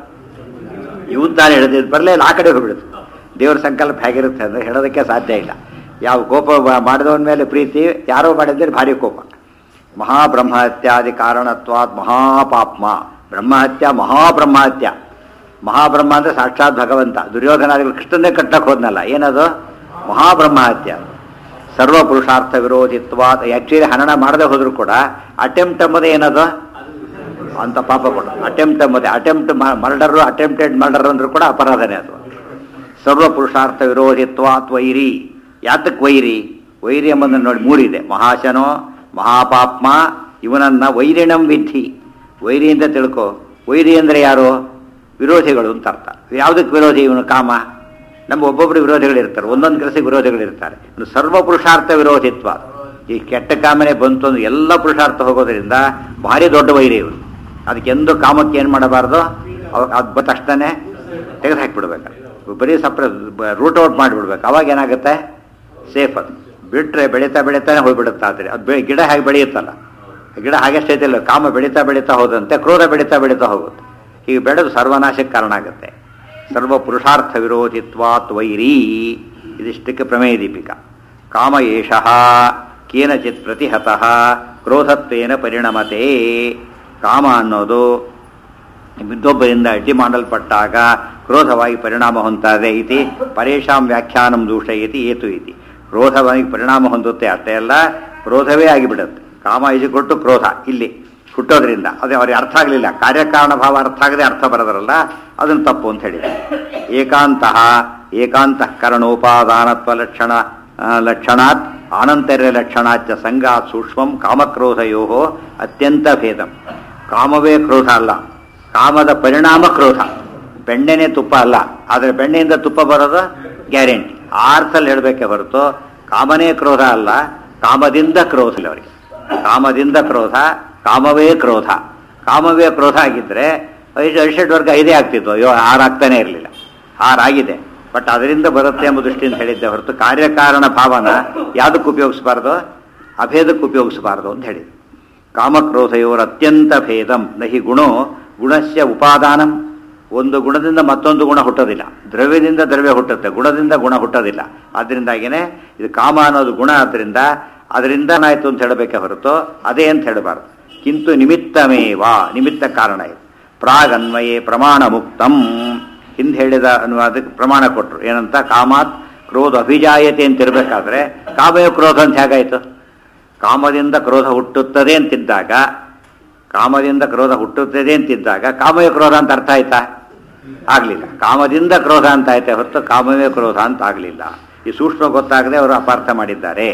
ಇವನ್ ತಾನು ಹಿಡಿದಿದ್ದು ಬರಲೇ ಇಲ್ಲ ಆ ಕಡೆ ಹೋಗ್ಬಿಡುತ್ತೆ ದೇವ್ರ ಸಂಕಲ್ಪ ಹೇಗಿರುತ್ತೆ ಅಂದರೆ ಹೇಳೋದಕ್ಕೆ ಸಾಧ್ಯ ಇಲ್ಲ ಯಾವ ಕೋಪ ಬ- ಮಾಡಿದವನ ಮೇಲೆ ಪ್ರೀತಿ ಯಾರೋ ಮಾಡಿದ್ರೆ ಭಾರಿ ಕೋಪ ಮಹಾಬ್ರಹ್ಮಹತ್ಯಾದಿ ಕಾರಣತ್ವಾತ್ ಮಹಾಪಾಪ್ಮ ಬ್ರಹ್ಮಹತ್ಯ ಮಹಾಬ್ರಹ್ಮಹತ್ಯ ಮಹಾಬ್ರಹ್ಮ ಅಂದರೆ ಸಾಕ್ಷಾತ್ ಭಗವಂತ ದುರ್ಯೋಧನಾದಿಗಳು ಕೃಷ್ಣನ್ನೇ ಕಟ್ಟಕ್ಕೆ ಹೋದ್ನಲ್ಲ ಏನದು ಮಹಾಬ್ರಹ್ಮಹತ್ಯ ಸರ್ವ ಪುರುಷಾರ್ಥ ವಿರೋಧಿತ್ವ ಆ್ಯಕ್ಚುಲಿ ಹನನ ಮಾಡದೆ ಹೋದ್ರು ಕೂಡ ಅಟೆಂಪ್ಟ್ ಎಂಬುದು ಏನದು ಅಂತ ಪಾಪ ಕೊಡ ಅಟೆಂಪ್ಟ್ ಎಂಬುದೇ ಅಟೆಂಪ್ಟ್ ಮರ್ಡರ್ ಅಟೆಂಪ್ಟೆಡ್ ಮರ್ಡರ್ ಅಂದ್ರೂ ಕೂಡ ಅಪರಾಧನೇ ಅದು ಸರ್ವ ಪುರುಷಾರ್ಥ ವಿರೋಧಿತ್ವಾತ್ ವೈರಿ ಯಾತಕ್ ವೈರಿ ವೈರಿ ಎಂಬುದನ್ನು ನೋಡಿ ಮೂರಿದೆ ಮಹಾಶನೋ ಮಹಾಪಾಪ್ಮ ಇವನನ್ನ ವೈರಿಣಂ ವಿಧಿ ವೈರಿ ಅಂತ ತಿಳ್ಕೊ ವೈರಿ ಅಂದ್ರೆ ಯಾರು ವಿರೋಧಿಗಳು ಅಂತ ಅರ್ಥ ಯಾವುದಕ್ಕೆ ವಿರೋಧಿ ಇವನು ಕಾಮ ನಮ್ಮ ಒಬ್ಬೊಬ್ಬರು ವಿರೋಧಿಗಳಿರ್ತಾರೆ ಒಂದೊಂದು ಕೆಲಸಕ್ಕೆ ವಿರೋಧಿಗಳಿರ್ತಾರೆ ಇನ್ನು ಸರ್ವ ಪುರುಷಾರ್ಥ ವಿರೋಧಿತ್ವ ಈ ಕೆಟ್ಟ ಕಾಮನೆ ಬಂತು ಅಂದ್ರೆ ಎಲ್ಲ ಪುರುಷಾರ್ಥ ಹೋಗೋದ್ರಿಂದ ಭಾರಿ ದೊಡ್ಡ ವೈರಿ ಇವನು ಅದಕ್ಕೆ ಎಂದು ಕಾಮಕ್ಕೆ ಏನು ಮಾಡಬಾರ್ದು ಅವಾಗ ಅದು ಬಂದ ತಕ್ಷಣ ತೆಗೆದು ಹಾಕಿಬಿಡ್ಬೇಕು ಬರೀ ಸಪ್ರ ರೂಟ್ ಔಟ್ ಮಾಡಿಬಿಡ್ಬೇಕು ಅವಾಗ ಏನಾಗುತ್ತೆ ಸೇಫ್ ಅದು ಬಿಟ್ಟರೆ ಬೆಳೀತಾ ಬೆಳೀತಾನೆ ಹೋಗ್ಬಿಡುತ್ತೆ ಆದರೆ ಅದು ಬೆ ಗಿಡ ಹೇಗೆ ಬೆಳೆಯುತ್ತಲ್ಲ ಗಿಡ ಹಾಗೆ ಸ್ಥಿತಿಲ್ಲ ಕಾಮ ಬೆಳೀತಾ ಬೆಳೀತಾ ಹೋದಂತೆ ಕ್ರೋಧ ಬೆಳೀತಾ ಬೆಳೀತಾ ಹೋಗುತ್ತೆ ಹೀಗೆ ಬೆಳೆದು ಸರ್ವನಾಶಕ್ಕೆ ಕಾರಣ ಆಗುತ್ತೆ ಸರ್ವ ಪುರುಷಾರ್ಥ ವಿರೋಧಿತ್ವಾತ್ ವೈರಿ ಇದಿಷ್ಟಕ್ಕೆ ಪ್ರಮೇಯ ದೀಪಿಕಾ ಕಾಮ ಏಷಃ ಕೇನಚಿತ್ ಪ್ರತಿಹತಃ ಕ್ರೋಧತ್ವೇನ ಪರಿಣಮತೆ ಕಾಮ ಅನ್ನೋದು ವಿದ್ದೊಬ್ಬರಿಂದ ಅಡ್ಡಿ ಮಾಡಲ್ಪಟ್ಟಾಗ ಕ್ರೋಧವಾಗಿ ಪರಿಣಾಮ ಹೊಂತಾರೆ ಇತಿ ಪರೇಶಾಂ ವ್ಯಾಖ್ಯಾನಂ ದೂಷಯತಿ ಏತು ಇತಿ ಕ್ರೋಧವಾಗಿ ಪರಿಣಾಮ ಹೊಂದುತ್ತೆ ಅಷ್ಟೇ ಅಲ್ಲ ಕ್ರೋಧವೇ ಆಗಿಬಿಡುತ್ತೆ ಕಾಮ ಕೊಟ್ಟು ಕ್ರೋಧ ಇಲ್ಲಿ ಹುಟ್ಟೋದ್ರಿಂದ ಅದೇ ಅವ್ರಿಗೆ ಅರ್ಥ ಆಗಲಿಲ್ಲ ಕಾರ್ಯಕಾರಣ ಭಾವ ಅರ್ಥ ಆಗದೆ ಅರ್ಥ ಬರೋದ್ರಲ್ಲ ಅದನ್ನು ತಪ್ಪು ಅಂತ ಹೇಳಿದೆ ಏಕಾಂತಃ ಏಕಾಂತಃಕರಣೋಪಾದಾನತ್ವ ಲಕ್ಷಣ ಆ, ಲಕ್ಷಣಾತ್ ಆನಂತರ್ಯ ಲಕ್ಷಣಾಚ ಸಂಗಾತ್ ಸೂಕ್ಷ್ಮಂ ಕಾಮಕ್ರೋಧಯೋ ಅತ್ಯಂತ ಭೇದಂ ಕಾಮವೇ ಕ್ರೋಧ ಅಲ್ಲ ಕಾಮದ ಪರಿಣಾಮ ಕ್ರೋಧ ಬೆಣ್ಣೆನೇ ತುಪ್ಪ ಅಲ್ಲ ಆದರೆ ಬೆಣ್ಣೆಯಿಂದ ತುಪ್ಪ ಬರೋದು ಗ್ಯಾರಂಟಿ ಆ ಅರ್ಥದಲ್ಲಿ ಹೇಳಬೇಕೆ ಹೊರತು ಕಾಮನೇ ಕ್ರೋಧ ಅಲ್ಲ ಕಾಮದಿಂದ ಕ್ರೋಧ ಇಲ್ಲ ಅವರಿಗೆ ಕಾಮದಿಂದ ಕ್ರೋಧ ಕಾಮವೇ ಕ್ರೋಧ ಕಾಮವೇ ಕ್ರೋಧ ಆಗಿದ್ರೆ ಐದು ಅರಿಷಡ್ ವರ್ಗ ಐದೇ ಆಗ್ತಿತ್ತು ಅಯ್ಯೋ ಆರು ಆಗ್ತಾನೆ ಇರಲಿಲ್ಲ ಆರು ಆಗಿದೆ ಬಟ್ ಅದರಿಂದ ಬರುತ್ತೆ ಎಂಬ ದೃಷ್ಟಿಯಿಂದ ಹೇಳಿದ್ದೆ ಹೊರತು ಕಾರ್ಯಕಾರಣ ಭಾವನ ಯಾವುದಕ್ಕೆ ಉಪಯೋಗಿಸಬಾರ್ದು ಅಭೇದಕ್ಕೆ ಉಪಯೋಗಿಸಬಾರ್ದು ಅಂತ ಹೇಳಿದೆ ಕಾಮಕ್ರೋಧಯೋರ ಅತ್ಯಂತ ಭೇದಂ ನಹಿ ಗುಣೋ ಗುಣಸ್ಯ ಉಪಾದಾನಂ ಒಂದು ಗುಣದಿಂದ ಮತ್ತೊಂದು ಗುಣ ಹುಟ್ಟೋದಿಲ್ಲ ದ್ರವ್ಯದಿಂದ ದ್ರವ್ಯ ಹುಟ್ಟುತ್ತೆ ಗುಣದಿಂದ ಗುಣ ಹುಟ್ಟೋದಿಲ್ಲ ಆದ್ದರಿಂದಾಗಿನೇ ಇದು ಕಾಮ ಅನ್ನೋದು ಗುಣ ಆದ್ದರಿಂದ ಅದರಿಂದ ಏನಾಯ್ತು ಅಂತ ಹೇಳಬೇಕೆ ಹೊರತು ಅದೇ ಅಂತ ಹೇಳಬಾರ್ದು ಕಿಂತು ನಿಮಿತ್ತಮೇವ ನಿಮಿತ್ತ ಕಾರಣ ಇದು ಪ್ರಾಗನ್ವಯೇ ಪ್ರಮಾಣ ಮುಕ್ತಂ ಹಿಂದೆ ಹೇಳಿದ ಅನುವಾದಕ್ಕೆ ಪ್ರಮಾಣ ಕೊಟ್ಟರು ಏನಂತ ಕಾಮಾತ್ ಕ್ರೋಧ ಅಭಿಜಾಯತೆ ಅಂತ ಇರಬೇಕಾದ್ರೆ ಕಾಮವೇ ಕ್ರೋಧ ಅಂತ ಹೇಗಾಯ್ತು ಕಾಮದಿಂದ ಕ್ರೋಧ ಹುಟ್ಟುತ್ತದೆ ಅಂತಿದ್ದಾಗ ಕಾಮದಿಂದ ಕ್ರೋಧ ಹುಟ್ಟುತ್ತದೆ ಅಂತಿದ್ದಾಗ ಕಾಮವೇ ಕ್ರೋಧ ಅಂತ ಅರ್ಥ ಆಯ್ತಾ ಆಗ್ಲಿಲ್ಲ ಕಾಮದಿಂದ ಕ್ರೋಧ ಅಂತ ಆಯ್ತಾ ಹೊರತು ಕಾಮವೇ ಕ್ರೋಧ ಅಂತ ಆಗ್ಲಿಲ್ಲ ಈ ಸೂಕ್ಷ್ಮ ಗೊತ್ತಾಗದೆ ಅವರು ಅಪಾರ್ಥ ಮಾಡಿದ್ದಾರೆ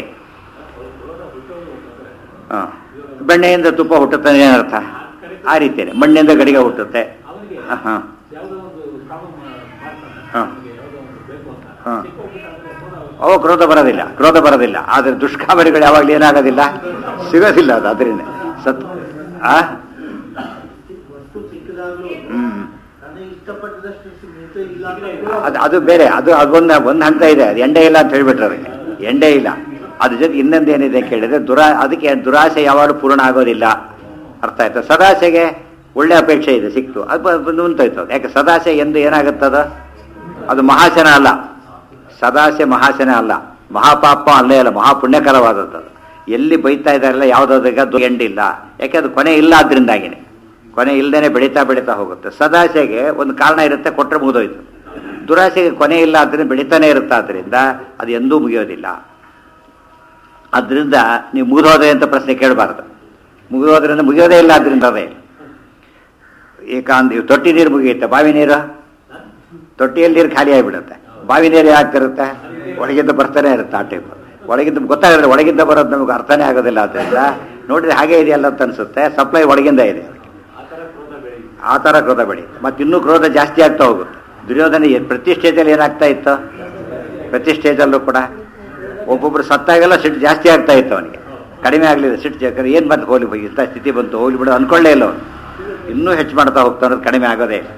ಹ. ಬೆಣ್ಣೆಯಿಂದ ತುಪ್ಪ ಹುಟ್ಟುತ್ತದೆ ಏನರ್ಥ ಆ ರೀತಿಯೇ ಮಣ್ಣಿಂದ ಗಡಿಗೆ ಹುಟ್ಟುತ್ತೆ ಅವನಿಗೆ ಹ, ಹ, ಯಾವುದೋ ಒಂದು ಕಾಮ ಮಾಡ್ತಾನೆ ಹಾ. ಅವನಿಗೆ ಯಾವುದೋ ಒಂದು ಬೇಕು ಅಂತ ಹಾ. ಚಿಕ್ಕ ಹುಡುಗ ಅಂದ್ರೆ ಕೂಡ ಅವು ಕ್ರೋಧ ಬರೋದಿಲ್ಲ ಕ್ರೋಧ ಬರೋದಿಲ್ಲ ಆದರೆ ದುಷ್ಕಾಮರಿಗಳು ಯಾವಾಗಲೂ ಏನಾಗೋದಿಲ್ಲ ಸಿಗೋದಿಲ್ಲ ಅದು ಅದರಿಂದ ಸತ್ ಆ ವಸ್ತು ಚಿಕ್ಕದಾಗ್ಲೂ ಹ್ಮ್ ನನಗೆ ಇಷ್ಟಪಟ್ಟದಷ್ಟು ಮಿತ ಇಲ್ಲ ಅಂತ ಅದು ಅದು ಬೇರೆ ಅದು ಅದೊಂದು ಒಂದು ಹಂತ ಇದೆ ಅದು ಎಂಡೆ ಇಲ್ಲ ಅಂತ ಹೇಳ್ಬಿಟ್ರೆ ಅದಕ್ಕೆ ಎಂಡೆ ಇಲ್ಲ ಅದ್ರ ಜೊತೆ ಇನ್ನೊಂದು ಏನಿದೆ ಕೇಳಿದ್ರೆ ದುರಾ ಅದಕ್ಕೆ ದುರಾಸೆ ಯಾವಾಗಲೂ ಪೂರ್ಣ ಆಗೋದಿಲ್ಲ ಅರ್ಥ ಆಯ್ತಾ ಸದಾಸೆಗೆ ಒಳ್ಳೆ ಅಪೇಕ್ಷೆ ಇದೆ ಸಿಕ್ತು ಅದು ಬ- ಬಂದು ನಿಂತೋಯ್ತು ಅದು. ಯಾಕೆ ಸದಾಸೆ ಎಂದು ಏನಾಗುತ್ತದ ಅದು ಮಹಾಶನ ಅಲ್ಲ ಸದಾಸೆ ಮಹಾಶನ ಅಲ್ಲ ಮಹಾಪಾಪ ಅಲ್ಲೇ ಅಲ್ಲ ಮಹಾಪುಣ್ಯಕರವಾದದ್ದು ಅದು. ಎಲ್ಲಿ ಬೈತಾ ಇದ್ದಾರಲ್ಲ ಯಾವುದಾದಾಗ ಎಂಡಿಲ್ಲ ಯಾಕೆ ಅದು ಕೊನೆ ಇಲ್ಲ ಆದ್ರಿಂದಾಗಿನೇ ಕೊನೆ ಇಲ್ಲದೇನೆ ಬೆಳೀತಾ ಬೆಳೀತಾ ಹೋಗುತ್ತೆ ಸದಾಸೆಗೆ ಒಂದು ಕಾರಣ ಇರುತ್ತೆ ಕೊಟ್ಟರೆ ಮುಗಿದೋಯ್ತು ದುರಾಸೆಗೆ ಕೊನೆ ಇಲ್ಲ ಆದ್ದರಿಂದ ಬೆಳೀತಾನೆ ಇರುತ್ತೆ ಆದ್ದರಿಂದ ಅದು ಎಂದೂ ಮುಗಿಯೋದಿಲ್ಲ ಅದರಿಂದ ನೀವು ಮುಗಿದೋದೆ ಅಂತ ಪ್ರಶ್ನೆ ಕೇಳಬಾರ್ದು ಮುಗಿದೋದ್ರಿಂದ ಮುಗಿಯೋದೇ ಇಲ್ಲ ಅದರಿಂದ ಅದೇ ಏಕಾಂತ ಇವು ತೊಟ್ಟಿ ನೀರು ಮುಗಿಯುತ್ತೆ ಬಾವಿ ನೀರು ತೊಟ್ಟಿಯಲ್ಲಿ ನೀರು ಖಾಲಿ ಆಗಿಬಿಡುತ್ತೆ ಬಾವಿ ನೀರು ಆಗ್ತಿರುತ್ತೆ ಒಳಗಿಂದ ಬರ್ತಾನೆ ಇರುತ್ತೆ ಆ ಟೈಪ್ ಒಳಗಿಂದ ಗೊತ್ತಾಗುತ್ತೆ ಒಳಗಿಂದ ಬರೋದು ನಮಗೆ ಅರ್ಥನೇ ಆಗೋದಿಲ್ಲ ಆದ್ದರಿಂದ ನೋಡಿದ್ರೆ ಹಾಗೆ ಇದೆಯಲ್ಲ ಅಂತ ಅನ್ಸುತ್ತೆ ಸಪ್ಲೈ ಒಳಗಿಂದ ಇದೆ ಆ ಥರ ಕ್ರೋಧ ಬೆಳೆಯುತ್ತೆ ಆ ಥರ ಕ್ರೋಧ ಬೆಳಿ ಮತ್ತೆ ಇನ್ನೂ ಕ್ರೋಧ ಜಾಸ್ತಿ ಆಗ್ತಾ ಹೋಗುತ್ತೆ ದುರ್ಯೋಧನ ಏನ್- ಪ್ರತಿ ಸ್ಟೇಜಲ್ಲಿ ಏನಾಗ್ತಾ ಇತ್ತು ಪ್ರತಿ ಸ್ಟೇಜಲ್ಲೂ ಕೂಡ ಒಬ್ಬೊಬ್ರು ಸತ್ತಾಗೆಲ್ಲ ಸಿಟ್ಟು ಜಾಸ್ತಿ ಆಗ್ತಾ ಇತ್ತು ಅವನಿಗೆ ಕಡಿಮೆ ಆಗಲಿಲ್ಲ ಸಿಟ್ಟು ಜಾಸ್ತಿ ಏನು ಬಂತು ಹೋಲಿ ಹೋಗಿ ಇಂಥ ಸ್ಥಿತಿ ಬಂತು ಹೋಗ್ಲಿ ಬಿಡು ಅನ್ಕೊಳ್ಳೇ ಇಲ್ಲ ಅವನು ಇನ್ನೂ ಹೆಚ್ಚು ಮಾಡ್ತಾ ಹೋಗ್ತಾ ಅನ್ನೋದು ಕಡಿಮೆ ಆಗೋದೇ ಇಲ್ಲ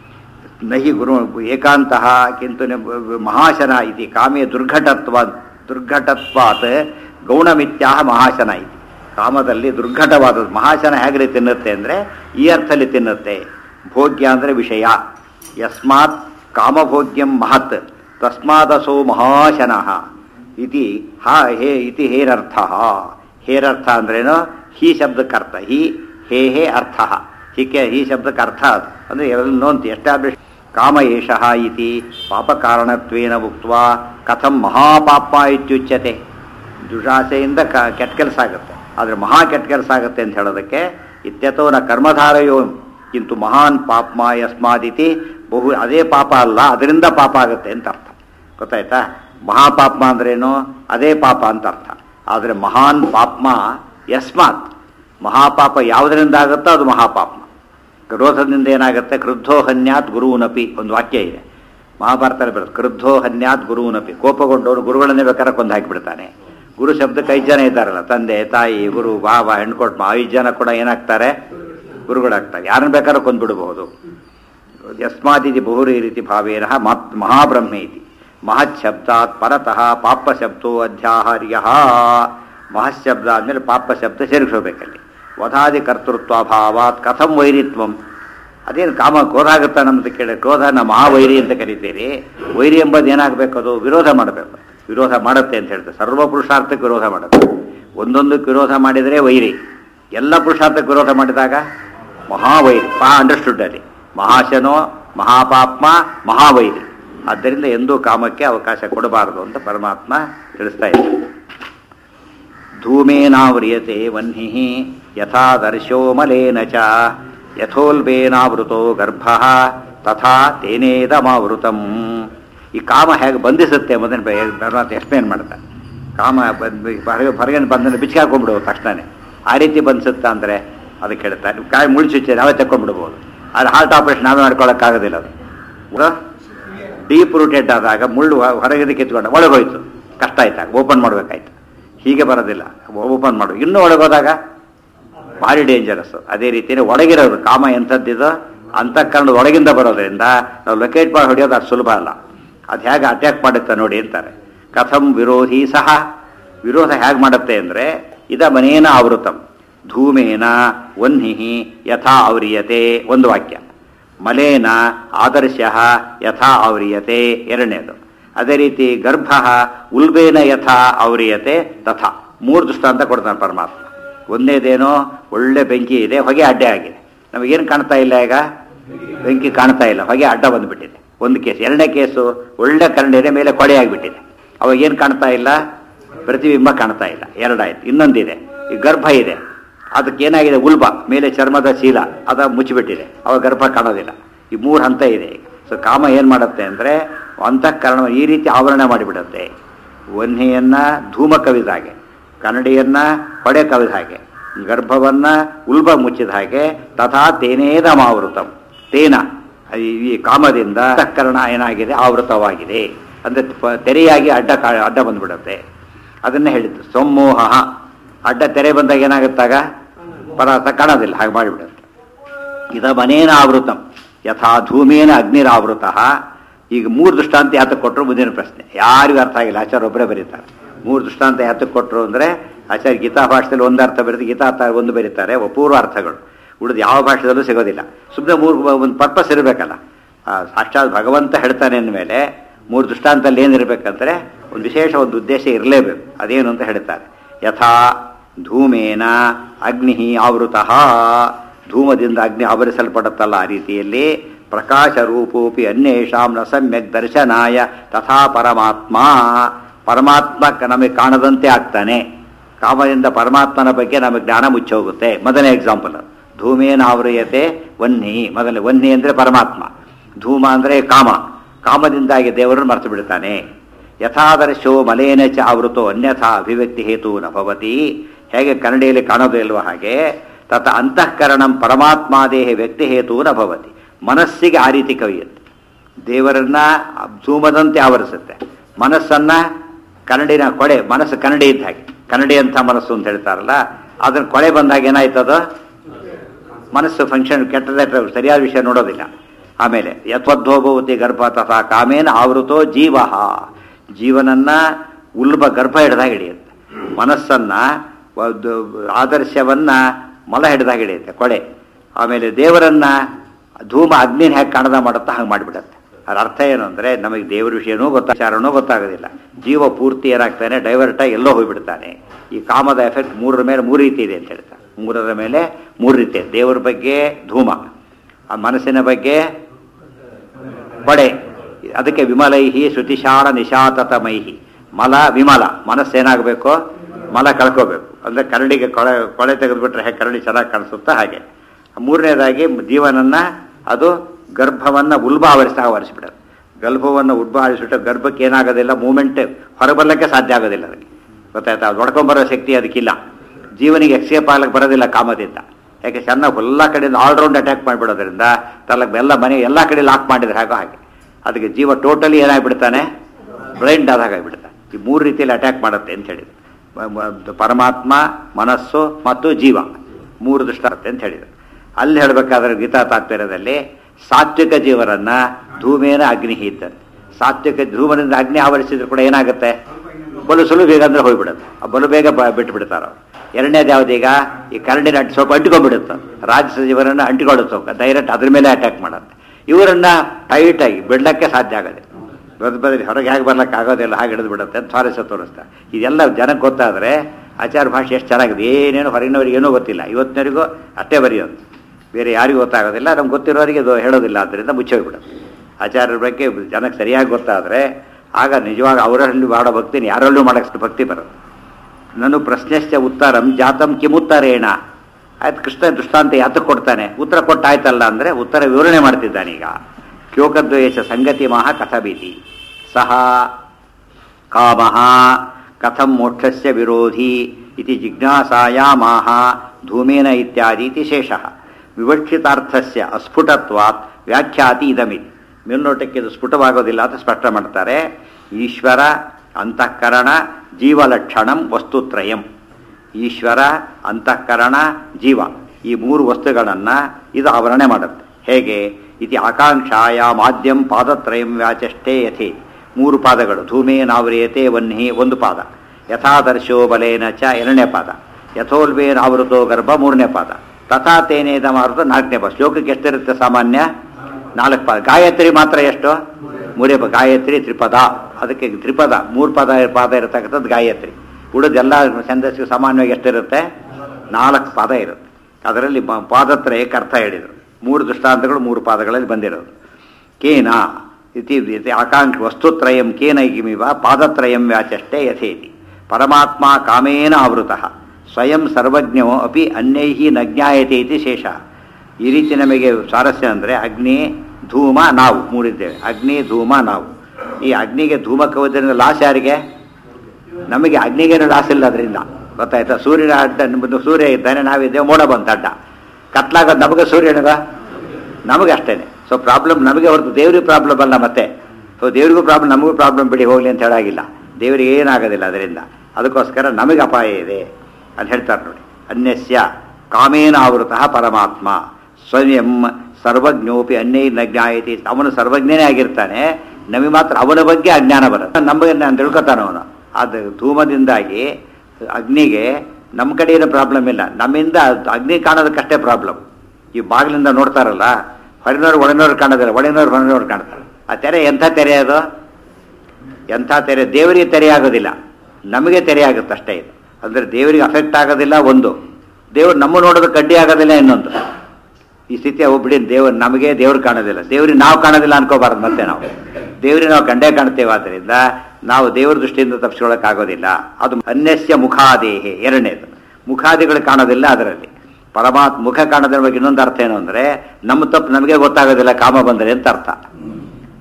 ನಹಿ ಗುರು ಏಕಾಂತಃ ಕಿಂತು ನ- ಮಹಾಶನ ಇತಿ ಕಾಮೇ ದುರ್ಘಟತ್ವ ದುರ್ಘಟತ್ವಾತ್ ಗೌಣಮಿತ್ಯಾಹ ಮಹಾಶನ ಇತಿ ಕಾಮದಲ್ಲಿ ದುರ್ಘಟವಾದದ್ದು ಮಹಾಶನ ಹೇಗೆ ತಿನ್ನುತ್ತೆ ಅಂದರೆ ಈ ಅರ್ಥದಲ್ಲಿ ತಿನ್ನುತ್ತೆ ಭೋಗ್ಯ ಅಂದರೆ ವಿಷಯ ಯಸ್ಮಾತ್ ಕಾಮಭೋಗ್ಯಂ ಮಹತ್ ತಸ್ಮಾದಸೋ ಮಹಾಶನಃ ಇತಿ ಹಾ ಹೇ ಇತಿ ಹೇರರ್ಥ ಹೇರರ್ಥ ಅಂದ್ರೇನು ಹಿ ಶಬ್ದಕ್ಕರ್ಥ ಹಿ ಹೇ ಹೇ ಅರ್ಥ ಹೀಗೆ ಈ ಶಬ್ದಕ್ಕೆ ಅರ್ಥ ಅದು ಅಂದರೆ ಎಲ್ಲೋ ಅಂತ ಎಸ್ಟಾಬ್ಲಿಷ್ ಕಾಮ ಏಷಃ ಇತಿ ಪಾಪಕಾರಣತ್ವೇನ ಉಕ್ತ ಕಥಂ ಮಹಾಪಾಪ ಇತ್ಯುಚ್ಯತೆ ದುರಾಸೆಯಿಂದ ಕ ಕೆಟ್ಟ ಕೆಲಸ ಆಗುತ್ತೆ ಆದರೆ ಮಹಾ ಕೆಟ್ಟ ಕೆಲಸ ಆಗುತ್ತೆ ಅಂತ ಹೇಳೋದಕ್ಕೆ ಇತ್ಯತೋ ನ ಕರ್ಮಧಾರಯೋ ಕಿಂತು ಮಹಾನ್ ಪಾಪ್ಮ ಯಸ್ಮಾದಿತಿ ಬಹು ಅದೇ ಪಾಪ ಅಲ್ಲ ಅದರಿಂದ ಪಾಪ ಆಗುತ್ತೆ ಅಂತ ಅರ್ಥ ಗೊತ್ತಾಯ್ತಾ ಮಹಾಪಾಪ್ಮ ಅಂದ್ರೇನು ಅದೇ ಪಾಪ ಅಂತ ಅರ್ಥ ಆದರೆ ಮಹಾನ್ ಪಾಪ್ಮ ಯಸ್ಮಾತ್ ಮಹಾಪಾಪ ಯಾವುದರಿಂದ ಆಗುತ್ತೋ ಅದು ಮಹಾಪಾಪ್ಮ ಕ್ರೋಧದಿಂದ ಏನಾಗುತ್ತೆ ಕ್ರುದ್ಧೋ ಹನ್ಯಾತ್ ಗುರುವುನಪಿ ಒಂದು ವಾಕ್ಯ ಇದೆ ಮಹಾಭಾರತದಲ್ಲಿ ಬರುತ್ತೆ ಕ್ರುದ್ಧೋ ಹನ್ಯಾತ್ ಗುರುವುನಪಿ ಕೋಪಗೊಂಡವನು ಗುರುಗಳನ್ನೇ ಬೇಕಾದ್ರೆ ಕೊಂದು ಹಾಕಿಬಿಡ್ತಾನೆ ಗುರು ಶಬ್ದಕ್ಕೆ ಐದು ಜನ ಇದ್ದಾರಲ್ಲ ತಂದೆ ತಾಯಿ ಗುರು ಭಾವ ಹೆಣ್ಕೊಟ್ಟು ಐದು ಜನ ಕೂಡ ಏನಾಗ್ತಾರೆ ಗುರುಗಳಾಗ್ತಾರೆ ಯಾರನ್ನ ಬೇಕಾದ್ರೂ ಕೊಂದ್ಬಿಡಬಹುದು ಯಸ್ಮಾದಿತಿ ಬಹುರಿ ರೀತಿ ಭಾವೇನ ಮತ್ ಮಹಾಬ್ರಹ್ಮ ಇತಿ ಮಹತ್ ಶಬ್ದಾತ್ ಪರತಃ ಪಾಪ ಶಬ್ದೋ ಅಧ್ಯಾಹಾರ್ಯ ಮಹತ್ ಶಬ್ದ ಆದಮೇಲೆ ಪಾಪ ಶಬ್ದ ಸೇರಿಸೋಬೇಕಲ್ಲಿ ವಧಾದಿ ಕರ್ತೃತ್ವಾಭಾವಾತ್ ಕಥಂ ವೈರಿತ್ವಂ ಅದೇನು ಕಾಮ ಕ್ರೋಧ ಆಗುತ್ತಾ ನಮ್ದು ಕೇಳಿ ಕ್ರೋಧನ ಮಹಾವೈರಿ ಅಂತ ಕರಿತೀರಿ ವೈರಿ ಎಂಬುದು ಏನಾಗಬೇಕು ಅದು ವಿರೋಧ ಮಾಡಬೇಕು ವಿರೋಧ ಮಾಡುತ್ತೆ ಅಂತ ಹೇಳ್ತಾರೆ ಸರ್ವ ಪುರುಷಾರ್ಥಕ್ಕೆ ವಿರೋಧ ಮಾಡುತ್ತೆ ಒಂದೊಂದಕ್ಕೆ ವಿರೋಧ ಮಾಡಿದರೆ ವೈರಿ ಎಲ್ಲ ಪುರುಷಾರ್ಥಕ್ಕೆ ವಿರೋಧ ಮಾಡಿದಾಗ ಮಹಾವೈರಿ ಮಹಾ ಅಂಡರ್ಸ್ಟುಡ್ ಅಲ್ಲಿ ಮಹಾಶನೋ ಮಹಾಪಾಪ್ಮ ಮಹಾವೈರಿ ಆದ್ದರಿಂದ ಎಂದೂ ಕಾಮಕ್ಕೆ ಅವಕಾಶ ಕೊಡಬಾರದು ಅಂತ ಪರಮಾತ್ಮ ತಿಳಿಸ್ತಾ ಇದ್ದಾರೆ ಧೂಮೇನಾವ್ರಿಯತೆ ವನ್ಹಿ ಯಥಾ ದರ್ಶೋ ಮಲೇನ ಚ ಯಥೋಲ್ಬೇನಾವೃತೋ ಗರ್ಭ ತಥಾ ತೇನೇದಮಾವೃತಂ ಈ ಕಾಮ ಹೇಗೆ ಬಂಧಿಸುತ್ತೆ ಎಂಬುದನ್ನು ಬೆ- ಪರಮಾತ್ಮ ಎಕ್ಸ್ಪ್ಲೇನ್ ಮಾಡ್ತಾರೆ ಕಾಮ ಬಂದ್- ಹೊರಗೆ ಹೊರಗಿನ ಬಂದನ್ನು ಬಿಚ್ಚಾಕೊಂಡ್ಬಿಡುವ ತಕ್ಷಣನೇ ಆ ರೀತಿ ಬಂಧಿಸುತ್ತಾ ಅಂದರೆ ಅದಕ್ಕೆ ಹೇಳ್ತಾರೆ ಕಾಯಿ ಮುಳ್ಚುಚ್ಚೆ ನಾವೇ ತಗೊಂಡ್ಬಿಡ್ಬೋದು ಅದು ಹಾರ್ಟ್ ಆಪರೇಷನ್ ನಾವೇ ಮಾಡ್ಕೊಳ್ಳೋಕ್ಕಾಗೋದಿಲ್ಲ ಅದು ಡೀಪ್ ರೂಟೆಡ್ ಆದಾಗ ಮುಳ್ಳು ಹೊ- ಹೊರಗಿಂದ ಕಿತ್ಕೊಂಡು ಒಳಗೋಯ್ತು ಕಷ್ಟ ಆಯ್ತಾಗ ಓಪನ್ ಮಾಡಬೇಕಾಯ್ತು ಹೀಗೆ ಬರೋದಿಲ್ಲ ಓಪನ್ ಮಾಡು ಇನ್ನೂ ಒಳಗೋದಾಗ ಭಾರಿ ಡೇಂಜರಸ್ ಅದೇ ರೀತಿಯೇ ಒಳಗಿರೋದು ಕಾಮ ಎಂಥದ್ದಿದೋ ಅಂತಃಕರಣದ ಒಳಗಿಂದ ಬರೋದ್ರಿಂದ ನಾವು ಲೊಕೇಟ್ ಮಾಡಿ ಹೊಡೆಯೋದು ಅದು ಸುಲಭ ಅಲ್ಲ ಅದು ಹೇಗೆ ಅಟ್ಯಾಕ್ ಮಾಡುತ್ತೆ ನೋಡಿ ಅಂತಾರೆ ಕಥಂ ವಿರೋಧಿ ಸಹ ವಿರೋಧ ಹೇಗೆ ಮಾಡುತ್ತೆ ಅಂದರೆ ಇದ ಮನೇನ ಆವೃತಂ ಧೂಮೇನ ವನ್ಹಿ ಯಥಾ ಆವ್ರಿಯತೆ ಒಂದು ವಾಕ್ಯ ಮಲೇನ ಆದರ್ಶ ಯಥಾ ಆವ್ರಿಯತೆ ಎರಡನೇದು ಅದೇ ರೀತಿ ಗರ್ಭ ಉಲ್ಬೇನ ಯಥಾ ಆವ್ರಿಯತೆ ತಥಾ ಮೂರು ದೃಷ್ಟಾಂತ ಕೊಡ್ತಾನೆ ಪರಮಾತ್ಮ ಒಂದನೇದೇನೋ ಒಳ್ಳೆ ಬೆಂಕಿ ಇದೆ ಹೊಗೆ ಅಡ್ಡೆ ಆಗಿದೆ ನಮಗೇನು ಕಾಣ್ತಾ ಇಲ್ಲ ಈಗ ಬೆಂಕಿ ಕಾಣ್ತಾ ಇಲ್ಲ ಹೊಗೆ ಅಡ್ಡ ಬಂದುಬಿಟ್ಟಿದೆ ಒಂದು ಕೇಸ್ ಎರಡನೇ ಕೇಸು ಒಳ್ಳೆ ಕರಡಿನ ಮೇಲೆ ಕೊಡೆ ಆಗಿಬಿಟ್ಟಿದೆ ಅವಾಗ ಏನು ಕಾಣ್ತಾ ಇಲ್ಲ ಪ್ರತಿಬಿಂಬ ಕಾಣ್ತಾ ಇಲ್ಲ ಎರಡಾಯ್ತು ಇನ್ನೊಂದಿದೆ ಈ ಗರ್ಭ ಇದೆ ಅದಕ್ಕೆ ಏನಾಗಿದೆ ಉಲ್ಬ ಮೇಲೆ ಚರ್ಮದ ಚೀಲ ಅದ ಮುಚ್ಚಿಬಿಟ್ಟಿದೆ ಅವಾಗ ಗರ್ಭ ಕಾಣೋದಿಲ್ಲ ಈ ಮೂರು ಹಂತ ಇದೆ ಈಗ ಸೊ ಕಾಮ ಏನು ಮಾಡುತ್ತೆ ಅಂದರೆ ಅಂತಃಕರಣ ಈ ರೀತಿ ಆವರಣ ಮಾಡಿಬಿಡುತ್ತೆ ವನ್ಹಿಯನ್ನ ಧೂಮ ಕವಿದ ಹಾಗೆ ಕನ್ನಡಿಯನ್ನ ಹೊಡೆ ಕವಿದ ಹಾಗೆ ಗರ್ಭವನ್ನ ಉಲ್ಬ ಮುಚ್ಚಿದ ಹಾಗೆ ತಥಾ ತೇನೇದ ಮಾವೃತಂ ತೇನ ಈ- ಈ ಕಾಮದಿಂದ ಅಂತಃಕರಣ ಏನಾಗಿದೆ ಆವೃತವಾಗಿದೆ ಅಂದರೆ ಪ- ತೆರೆಯಾಗಿ ಅಡ್ಡ ಕಾ- ಅಡ್ಡ ಬಂದ್ಬಿಡುತ್ತೆ ಅದನ್ನೇ ಹೇಳಿದ್ದು ಸಮ್ಮೋಹ ಅಡ್ಡ ತೆರೆ ಬಂದಾಗ ಏನಾಗುತ್ತಾಗ ಪದಾರ್ಥ ಕಾಣೋದಿಲ್ಲ ಹಾಗೆ ಮಾಡಿಬಿಡುತ್ತೆ ಇದ ಮನೇನ ಆವೃತಂ ಯಥಾ ಧೂಮೇನ ಅಗ್ನಿರಾವೃತ ಈಗ ಮೂರು ದೃಷ್ಟಾಂತ ಯಾತಕ್ಕೆ ಕೊಟ್ಟರು ಮುಂದಿನ ಪ್ರಶ್ನೆ ಯಾರಿಗೂ ಅರ್ಥ ಆಗಿಲ್ಲ ಆಚಾರ್ಯ ಒಬ್ಬರೇ ಬರೀತಾರೆ ಮೂರು ದೃಷ್ಟಾಂತ ಯಾತಕ್ಕೆ ಕೊಟ್ಟರು ಅಂದರೆ ಆಚಾರ್ಯ ಗೀತಾ ಭಾಷೆಯಲ್ಲಿ ಒಂದು ಅರ್ಥ ಬರೀತಾರೆ ಗೀತಾ ಅರ್ಥ ಒಂದು ಬರೀತಾರೆ ಅಪೂರ್ವ ಅರ್ಥಗಳು ಉಳಿದು ಯಾವ ಭಾಷೆದಲ್ಲೂ ಸಿಗೋದಿಲ್ಲ ಸುಮ್ಮನೆ ಮೂರು ಒಂದು ಪರ್ಪಸ್ ಇರಬೇಕಲ್ಲ ಆ, ಸಾಕ್ಷಾತ್ ಭಗವಂತ ಹೇಳ್ತಾನೆ ಅಂದಮೇಲೆ ಮೂರು ದೃಷ್ಟಾಂತದಲ್ಲಿ ಏನಿರಬೇಕಂದ್ರೆ ಒಂದು ವಿಶೇಷ ಒಂದು ಉದ್ದೇಶ ಇರಲೇಬೇಕು ಅದೇನು ಅಂತ ಹೇಳ್ತಾರೆ ಯಥಾ ಧೂಮೇನ ಅಗ್ನಿ ಆವೃತಃ ಧೂಮದಿಂದ ಅಗ್ನಿ ಆವರಿಸಲ್ಪಡುತ್ತಲ್ಲ ಆ ರೀತಿಯಲ್ಲಿ ಪ್ರಕಾಶ ರೂಪೋಪಿ ಅನ್ಯೇಷಾಂ ನ ಸಮ್ಯಕ್ ದರ್ಶನಾಯ ತಥಾ ಪರಮಾತ್ಮ ಪರಮಾತ್ಮ ಕ- ನಮಗೆ ಕಾಣದಂತೆ ಆಗ್ತಾನೆ ಕಾಮದಿಂದ ಪರಮಾತ್ಮನ ಬಗ್ಗೆ ನಮಗೆ ಜ್ಞಾನ ಮುಚ್ಚೋಗುತ್ತೆ ಮೊದಲನೇ ಎಕ್ಸಾಂಪಲ್ ಧೂಮೇನ ಆವೃಯತೆ ವನ್ನಿ ಮೊದಲನೇ ವನ್ನಿ ಅಂದರೆ ಪರಮಾತ್ಮ ಧೂಮ ಅಂದರೆ ಕಾಮ ಕಾಮದಿಂದಾಗಿ ದೇವರನ್ನು ಮರೆತು ಬಿಡ್ತಾನೆ ಯಥಾದರ್ಶೋ ಮಲೇನ ಚ ಆವೃತೋ ಅನ್ಯಥಾ ಅಭಿವ್ಯಕ್ತಿ ಹೇತು ನ ಭವತಿ ಹೇಗೆ ಕನ್ನಡಿಯಲ್ಲಿ ಕಾಣೋದು ಇಲ್ವೋ ಹಾಗೆ ತತ ಅಂತಃಕರಣಂ ಪರಮಾತ್ಮಾದೇಹ ವ್ಯಕ್ತಿ ಹೇತು ನ ಭವತಿ ಮನಸ್ಸಿಗೆ ಆ ರೀತಿ ಕವಿಯುತ್ತೆ ದೇವರನ್ನ ಧೂಮದಂತೆ ಆವರಿಸುತ್ತೆ ಮನಸ್ಸನ್ನ ಕನ್ನಡಿನ ಕೊಳೆ ಮನಸ್ಸು ಕನ್ನಡಿ ಇದ್ದ ಹಾಗೆ ಕನ್ನಡಿ ಅಂತ ಮನಸ್ಸು ಅಂತ ಹೇಳ್ತಾರಲ್ಲ ಅದನ್ನ ಕೊಳೆ ಬಂದಾಗ ಏನಾಯ್ತದು ಮನಸ್ಸು ಫಂಕ್ಷನ್ ಕೆಟ್ಟದ ಸರಿಯಾದ ವಿಷಯ ನೋಡೋದಿಲ್ಲ ಆಮೇಲೆ ಯತ್ವದ್ಭೋಭವತಿ ಗರ್ಭ ತಥಾ ಕಾಮೇನ ಆವೃತೋ ಜೀವ ಜೀವನನ್ನ ಉಲ್ಬ ಗರ್ಭ ಹಿಡ್ದಾಗ ಹಿಡಿಯುತ್ತೆ ಮನಸ್ಸನ್ನ ಒಂದು ಆದರ್ಶವನ್ನ ಮಲ ಹಿಡ್ದಾಗ ಹಿಡಿಯುತ್ತೆ ಕೊಳೆ ಆಮೇಲೆ ದೇವರನ್ನ ಧೂಮ ಅಗ್ನಿನ ಹೇಗೆ ಕಾಣದ ಮಾಡುತ್ತಾ ಹಾಗೆ ಮಾಡಿಬಿಡತ್ತೆ ಅದ್ರ ಅರ್ಥ ಏನು ಅಂದರೆ ನಮಗೆ ದೇವರ ವಿಷಯನೂ ಗೊತ್ತಾಚಾರನೂ ಗೊತ್ತಾಗೋದಿಲ್ಲ ಜೀವ ಪೂರ್ತಿ ಏನಾಗ್ತಾನೆ ಡೈವರ್ಟ್ ಆಗಿ ಎಲ್ಲೋ ಹೋಗ್ಬಿಡ್ತಾನೆ ಈ ಕಾಮದ ಎಫೆಕ್ಟ್ ಮೂರರ ಮೇಲೆ ಮೂರು ರೀತಿ ಇದೆ ಅಂತ ಹೇಳ್ತಾರೆ ಮೂರರ ಮೇಲೆ ಮೂರು ರೀತಿ ಇದೆ. ದೇವರ ಬಗ್ಗೆ ಧೂಮ ಆ ಮನಸ್ಸಿನ ಬಗ್ಗೆ ಬಡೆ ಅದಕ್ಕೆ ವಿಮಲೈಹಿ ಶ್ರುತಿಶಾಣ ನಿಶಾತತಮೈಹಿ ಮಲ ವಿಮಲ ಮನಸ್ಸೇನಾಗಬೇಕು ಮಲ ಕಳ್ಕೋಬೇಕು ಅಂದರೆ ಕರಡಿಗೆ ಕೊಳೆ ಕೊಳೆ ತೆಗೆದುಬಿಟ್ರೆ ಹೇಗೆ ಕರಡಿ ಚೆನ್ನಾಗಿ ಕಾಣಿಸುತ್ತಾ ಹಾಗೆ ಮೂರನೇದಾಗಿ ಜೀವನನ್ನ ಅದು ಗರ್ಭವನ್ನು ಉಲ್ಬ ಆವರಿಸ್ತಾ ಆವರಿಸಿಬಿಡೋದು ಗರ್ಭವನ್ನು ಉಲ್ಬ ಆವರಿಸ್ಬಿಟ್ಟು ಗರ್ಭಕ್ಕೆ ಏನಾಗೋದಿಲ್ಲ ಮೂಮೆಂಟ್ ಹೊರಬರ್ಲಿಕ್ಕೆ ಸಾಧ್ಯ ಆಗೋದಿಲ್ಲ ಅದಕ್ಕೆ ಗೊತ್ತಾಯ್ತಾ ಅದು ಹೊಡ್ಕೊಂಬರೋ ಶಕ್ತಿ ಅದಕ್ಕಿಲ್ಲ ಜೀವನಿಗೆ ಎಕ್ಸ್ಕೇಪ್ ಆಗ್ಲಿಕ್ಕೆ ಬರೋದಿಲ್ಲ ಕಾಮದಿಂದ ಯಾಕೆ ಚೆನ್ನಾಗಿ ಎಲ್ಲ ಕಡೆಯಿಂದ ಆಲ್ರೌಂಡ್ ಅಟ್ಯಾಕ್ ಮಾಡಿಬಿಡೋದ್ರಿಂದ ತಲಕ್ ಎಲ್ಲ ಮನೆ ಎಲ್ಲ ಕಡೆ ಲಾಕ್ ಮಾಡಿದ್ರೆ ಹಾಗೋ ಹಾಗೆ ಅದಕ್ಕೆ ಜೀವ ಟೋಟಲಿ ಏನಾಗ್ಬಿಡ್ತಾನೆ ಬ್ಲೈಂಡ್ ಆದಾಗ ಆಗಿಬಿಡ್ತಾನೆ ಈ ಮೂರು ರೀತಿಯಲ್ಲಿ ಅಟ್ಯಾಕ್ ಮಾಡುತ್ತೆ ಅಂತ ಹೇಳಿದ್ರು ಮ- ಮ- ಪರಮಾತ್ಮ ಮನಸ್ಸು ಮತ್ತು ಜೀವ ಮೂರು ದುಷ್ಟಾರ್ಥ ಅಂತ ಹೇಳಿದ್ರು ಅಲ್ಲಿ ಹೇಳಬೇಕಾದ್ರೆ ಗೀತಾ ತಾತ್ಪರ್ಯದಲ್ಲಿ ಸಾತ್ವಿಕ ಜೀವರನ್ನ ಧೂಮೇನ ಅಗ್ನಿ ಇದ್ದಂತೆ ಸಾತ್ವಿಕ ಧೂಮನಿಂದ ಅಗ್ನಿ ಆವರಿಸಿದ್ರು ಕೂಡ ಏನಾಗುತ್ತೆ ಬಲು ಸುಲು ಬೇಗ ಅಂದ್ರೆ ಹೋಗ್ಬಿಡುತ್ತೆ ಆ ಬಲು ಬೇಗ ಬ- ಬಿಟ್ಟು ಬಿಡ್ತಾರ ಅವ್ರು ಎರಡನೇದು ಯಾವ್ದೀಗ ಈ ಕರಡಿನ ಅಂಟ್ ಸ್ವಲ್ಪ ಅಂಟಿಕೊಂಡ್ಬಿಡುತ್ತೆ ರಾಜಸ ಜೀವರನ್ನ ಅಂಟಿಕೊಳ್ಳುತ್ತೆ ಡೈರೆಕ್ಟ್ ಅದ್ರ ಮೇಲೆ ಅಟ್ಯಾಕ್ ಮಾಡುತ್ತೆ ಇವರನ್ನ ಟೈಟ್ ಆಗಿ ಬಿಡ್ಲಕ್ಕೆ ಸಾಧ್ಯ ಆಗದೆ ಬದ್ ಬದಲಿ ಹೊರಗೆ ಹೇಗೆ ಬರ್ಲಿಕ್ಕೆ ಆಗೋದಿಲ್ಲ ಹಾಗೆ ಹಿಡಿದು ಬಿಡುತ್ತೆ ಅಂತ ಸ್ವಾರಸ್ಯ ತೋರಿಸ್ತಾ ಇದೆಲ್ಲ ಜನಕ್ಕೆ ಗೊತ್ತಾದರೆ ಆಚಾರ ಭಾಷೆ ಎಷ್ಟು ಚೆನ್ನಾಗಿದೆ ಏನೇನು ಹೊರಗಿನವರಿಗೆ ಏನೂ ಗೊತ್ತಿಲ್ಲ ಇವತ್ತಿನವರಿಗೂ ಅಷ್ಟೇ ಬರೆಯೋದು ಬೇರೆ ಯಾರಿಗೂ ಗೊತ್ತಾಗೋದಿಲ್ಲ ನಮ್ಗೆ ಗೊತ್ತಿರೋರಿಗೆ ಅದು ಹೇಳೋದಿಲ್ಲ ಆದ್ದರಿಂದ ಮುಚ್ಚೋಗ್ಬಿಡುತ್ತೆ ಆಚಾರ್ಯರ ಬಗ್ಗೆ ಜನಕ್ಕೆ ಸರಿಯಾಗಿ ಗೊತ್ತಾದರೆ ಆಗ ನಿಜವಾಗ ಅವರಲ್ಲಿ ಮಾಡೋ ಭಕ್ತಿನ ಯಾರಲ್ಲೂ ಮಾಡೋಷ್ಟು ಭಕ್ತಿ ಬರುತ್ತೆ ನಾನು ಪ್ರಶ್ನೆಶ್ಚ ಉತ್ತರಂ ಜಾತಂ ಕಿಮುತ್ತರೇಣ ಆಯ್ತು ಕೃಷ್ಣ ದೃಷ್ಟಾಂತ ಯಾತಕ್ಕೆ ಕೊಡ್ತಾನೆ ಉತ್ತರ ಕೊಟ್ಟಾಯ್ತಲ್ಲ ಅಂದರೆ ಉತ್ತರ ವಿವರಣೆ ಮಾಡ್ತಿದ್ದಾನೆ ಈಗ ಕ್ಯೋಕದ್ವೇಷ ಸಂಗತಿ ಮಹ ಕಥಬೀತಿ ಸಹ ಕಾಮಃ ಕಥಂ ಮೋಕ್ಷಸ್ಯ ವಿರೋಧಿ ಇತಿ ಜಿಜ್ಞಾಸಾಯಾಮಾಹ ಧೂಮೇನ ಇತ್ಯಾದಿ ಇತಿ ಶೇಷಃ ವಿವಕ್ಷಿತಾರ್ಥಸ್ಯ ಅಸ್ಫುಟತ್ವಾತ್ ವ್ಯಾಖ್ಯಾತಿ ಇದಮಿತಿ ಮೇಲ್ನೋಟಕ್ಕೆ ಇದು ಸ್ಫುಟವಾಗೋದಿಲ್ಲ ಅಂತ ಸ್ಪಷ್ಟ ಮಾಡ್ತಾರೆ ಈಶ್ವರ ಅಂತಃಕರಣ ಜೀವಲಕ್ಷಣಂ ವಸ್ತುತ್ರಯಂ ಈಶ್ವರ ಅಂತಃಕರಣ ಜೀವ ಈ ಮೂರು ವಸ್ತುಗಳನ್ನು ಇದು ಆವರಣೆ ಮಾಡುತ್ತೆ ಹೇಗೆ ಇತಿ ಆಕಾಂಕ್ಷಾಯ ಮಾಧ್ಯಂ ಪಾದತ್ರಯಂ ವ್ಯಾಚಷ್ಟೇ ಯಥೇ ಮೂರು ಪಾದಗಳು ಧೂಮೇ ನಾವ್ರಿಯತೆ ವನ್ಹಿ ಒಂದು ಪಾದ ಯಥಾದರ್ಶೋ ಬಲೇನ ಚ ಎರಡನೇ ಪಾದ ಯಥೋಲ್ವೇನ ಆವೃತೋ ಗರ್ಭ ಮೂರನೇ ಪಾದ ತಥಾ ತೇನೇದ ಮಾರುತ ನಾಲ್ಕನೇ ಪಾದ ಶ್ಲೋಕಕ್ಕೆ ಎಷ್ಟಿರುತ್ತೆ ಸಾಮಾನ್ಯ ನಾಲ್ಕು ಪಾದ ಗಾಯತ್ರಿ ಮಾತ್ರ ಎಷ್ಟು ಮೂರೇ ಪದ ಗಾಯತ್ರಿ ತ್ರಿಪದ ಅದಕ್ಕೆ ತ್ರಿಪದ ಮೂರು ಪದ ಪಾದ ಇರತಕ್ಕಂಥದ್ದು ಗಾಯತ್ರಿ ಉಳಿದೆಲ್ಲ ಛಂದಸ್ಸಿಗೆ ಸಾಮಾನ್ಯವಾಗಿ ಎಷ್ಟಿರುತ್ತೆ ನಾಲ್ಕು ಪಾದ ಇರುತ್ತೆ ಅದರಲ್ಲಿ ಮ- ಪಾದತ್ರಯಕ್ಕೆ ಅರ್ಥ ಹೇಳಿದರು ಮೂರು ದೃಷ್ಟಾಂತಗಳು ಮೂರು ಪಾದಗಳಲ್ಲಿ ಬಂದಿರೋದು ಕೇನ ಇತಿ ಇತಿ ಆಕಾಂಕ್ಷ ವಸ್ತುತ್ರಯಂ ಕೇನ ಇಗಿಮಿವ ಪಾದತ್ರಯಂ ವ್ಯಾಚಷ್ಟೇ ಯಥೇತಿ ಪರಮಾತ್ಮ ಕಾಮೇನ ಆವೃತಃ ಸ್ವಯಂ ಸರ್ವಜ್ಞೋ ಅಪಿ ಅನ್ಯೈಹಿ ನ ಜ್ಞಾಯತೆ ಇತಿ ಶೇಷ ಈ ರೀತಿ ನಮಗೆ ಸ್ವಾರಸ್ಯ ಅಂದರೆ ಅಗ್ನಿ ಧೂಮ ನಾವು ಮೂರಿದ್ದೇವೆ ಅಗ್ನಿ ಧೂಮ ನಾವು ಈ ಅಗ್ನಿಗೆ ಧೂಮ ಕವಚದಿಂದ ಲಾಸ್ ಯಾರಿಗೆ ನಮಗೆ ಅಗ್ನಿಗೇನು ಲಾಸ್ ಇಲ್ಲ ಅದರಿಂದ ಗೊತ್ತಾಯ್ತಾ ಸೂರ್ಯನ ಅಡ್ಡ ನಿಮ್ಮದು ಸೂರ್ಯ ಇದ್ದಾನೆ ನಾವಿದ್ದೇವೆ ಮೋಡ ಬಂತ ಅಡ್ಡ ಕತ್ಲಾಗೋದು ನಮಗೆ ಸೂರ್ಯನದ ನಮಗೆ ಅಷ್ಟೇನೆ ಸೊ ಪ್ರಾಬ್ಲಮ್ ನಮಗೆ ಹೊರತು ದೇವ್ರಿಗೆ ಪ್ರಾಬ್ಲಮ್ ಅಲ್ಲ ಮತ್ತೆ ಸೊ ದೇವ್ರಿಗೂ ಪ್ರಾಬ್ಲಮ್ ನಮಗೂ ಪ್ರಾಬ್ಲಮ್ ಬಿಡಿ ಹೋಗ್ಲಿ ಅಂತ ಹೇಳಾಗಿಲ್ಲ ದೇವರಿಗೆ ಏನಾಗೋದಿಲ್ಲ ಅದರಿಂದ ಅದಕ್ಕೋಸ್ಕರ ನಮಗೆ ಅಪಾಯ ಇದೆ ಅಂತ ಹೇಳ್ತಾರೆ ನೋಡಿ ಅನ್ಯಸ್ಯ ಕಾಮೇನ ಆವೃತಃ ಪರಮಾತ್ಮ ಸ್ವಯಂ ಸರ್ವಜ್ಞೋಪಿ ಅನ್ಯೈ ನ ಜ್ಞಾಯತಿ ಅವನು ಸರ್ವಜ್ಞನೇ ಆಗಿರ್ತಾನೆ ನಮಗೆ ಮಾತ್ರ ಅವನ ಬಗ್ಗೆ ಅಜ್ಞಾನ ಬರುತ್ತೆ ನಮಗೆ ನಾನು ತಿಳ್ಕೊತಾನೆ ಅವನು ಅದು ಧೂಮದಿಂದಾಗಿ ಅಗ್ನಿಗೆ ನಮ್ಮ ಕಡೆ ಏನೂ ಪ್ರಾಬ್ಲಮ್ ಇಲ್ಲ ನಮ್ಮಿಂದ ಅಗ್ನಿ ಕಾಣೋದಕ್ಕಷ್ಟೇ ಪ್ರಾಬ್ಲಮ್ ಈ ಬಾಗಿಲಿಂದ ನೋಡ್ತಾರಲ್ಲ ಹೊರನವ್ರು ಒಳನವ್ರು ಕಾಣೋದಿಲ್ಲ ಒಳನವ್ರು ಹೊರನವ್ರು ಕಾಣ್ತಾರೆ ಆ ತೆರೆ ಎಂಥ ತೆರೆ ಅದು ಎಂಥ ತೆರೆ ದೇವರಿಗೆ ತೆರೆ ಆಗೋದಿಲ್ಲ ನಮಗೆ ತೆರೆ ಆಗುತ್ತೆ ಅಷ್ಟೇ ಇದು ಅಂದರೆ ದೇವರಿಗೆ ಅಫೆಕ್ಟ್ ಆಗೋದಿಲ್ಲ ಒಂದು ದೇವ್ರು ನಮ್ಮ ನೋಡೋದಕ್ಕೆ ಅಡ್ಡಿ ಆಗೋದಿಲ್ಲ ಇನ್ನೊಂದು ಈ ಸ್ಥಿತಿ ಒಬ್ಬಡಿ ದೇವ್ರು ನಮಗೆ ದೇವ್ರು ಕಾಣೋದಿಲ್ಲ ದೇವ್ರಿಗೆ ನಾವು ಕಾಣೋದಿಲ್ಲ ಅನ್ಕೋಬಾರ್ದು ಮತ್ತೆ ನಾವು ದೇವ್ರಿಗೆ ನಾವು ಕಂಡೇ ಕಾಣ್ತೇವೆ ಆದ್ದರಿಂದ ನಾವು ದೇವ್ರ ದೃಷ್ಟಿಯಿಂದ ತಪ್ಪಿಸ್ಕೊಳ್ಳೋಕ್ಕಾಗೋದಿಲ್ಲ ಅದು ಅನ್ಯಸ್ಯ ಮುಖಾದೇಹೆ ಎರಡನೇದು ಮುಖಾದಿಗಳು ಕಾಣೋದಿಲ್ಲ ಅದರಲ್ಲಿ ಪರಮಾತ್ಮ ಮುಖ ಕಾಣೋದ್ರ ಬಗ್ಗೆ ಇನ್ನೊಂದು ಅರ್ಥ ಏನು ಅಂದರೆ ನಮ್ಮ ತಪ್ಪು ನಮಗೆ ಗೊತ್ತಾಗೋದಿಲ್ಲ ಕಾಮ ಬಂದರೆ ಅಂತ ಅರ್ಥ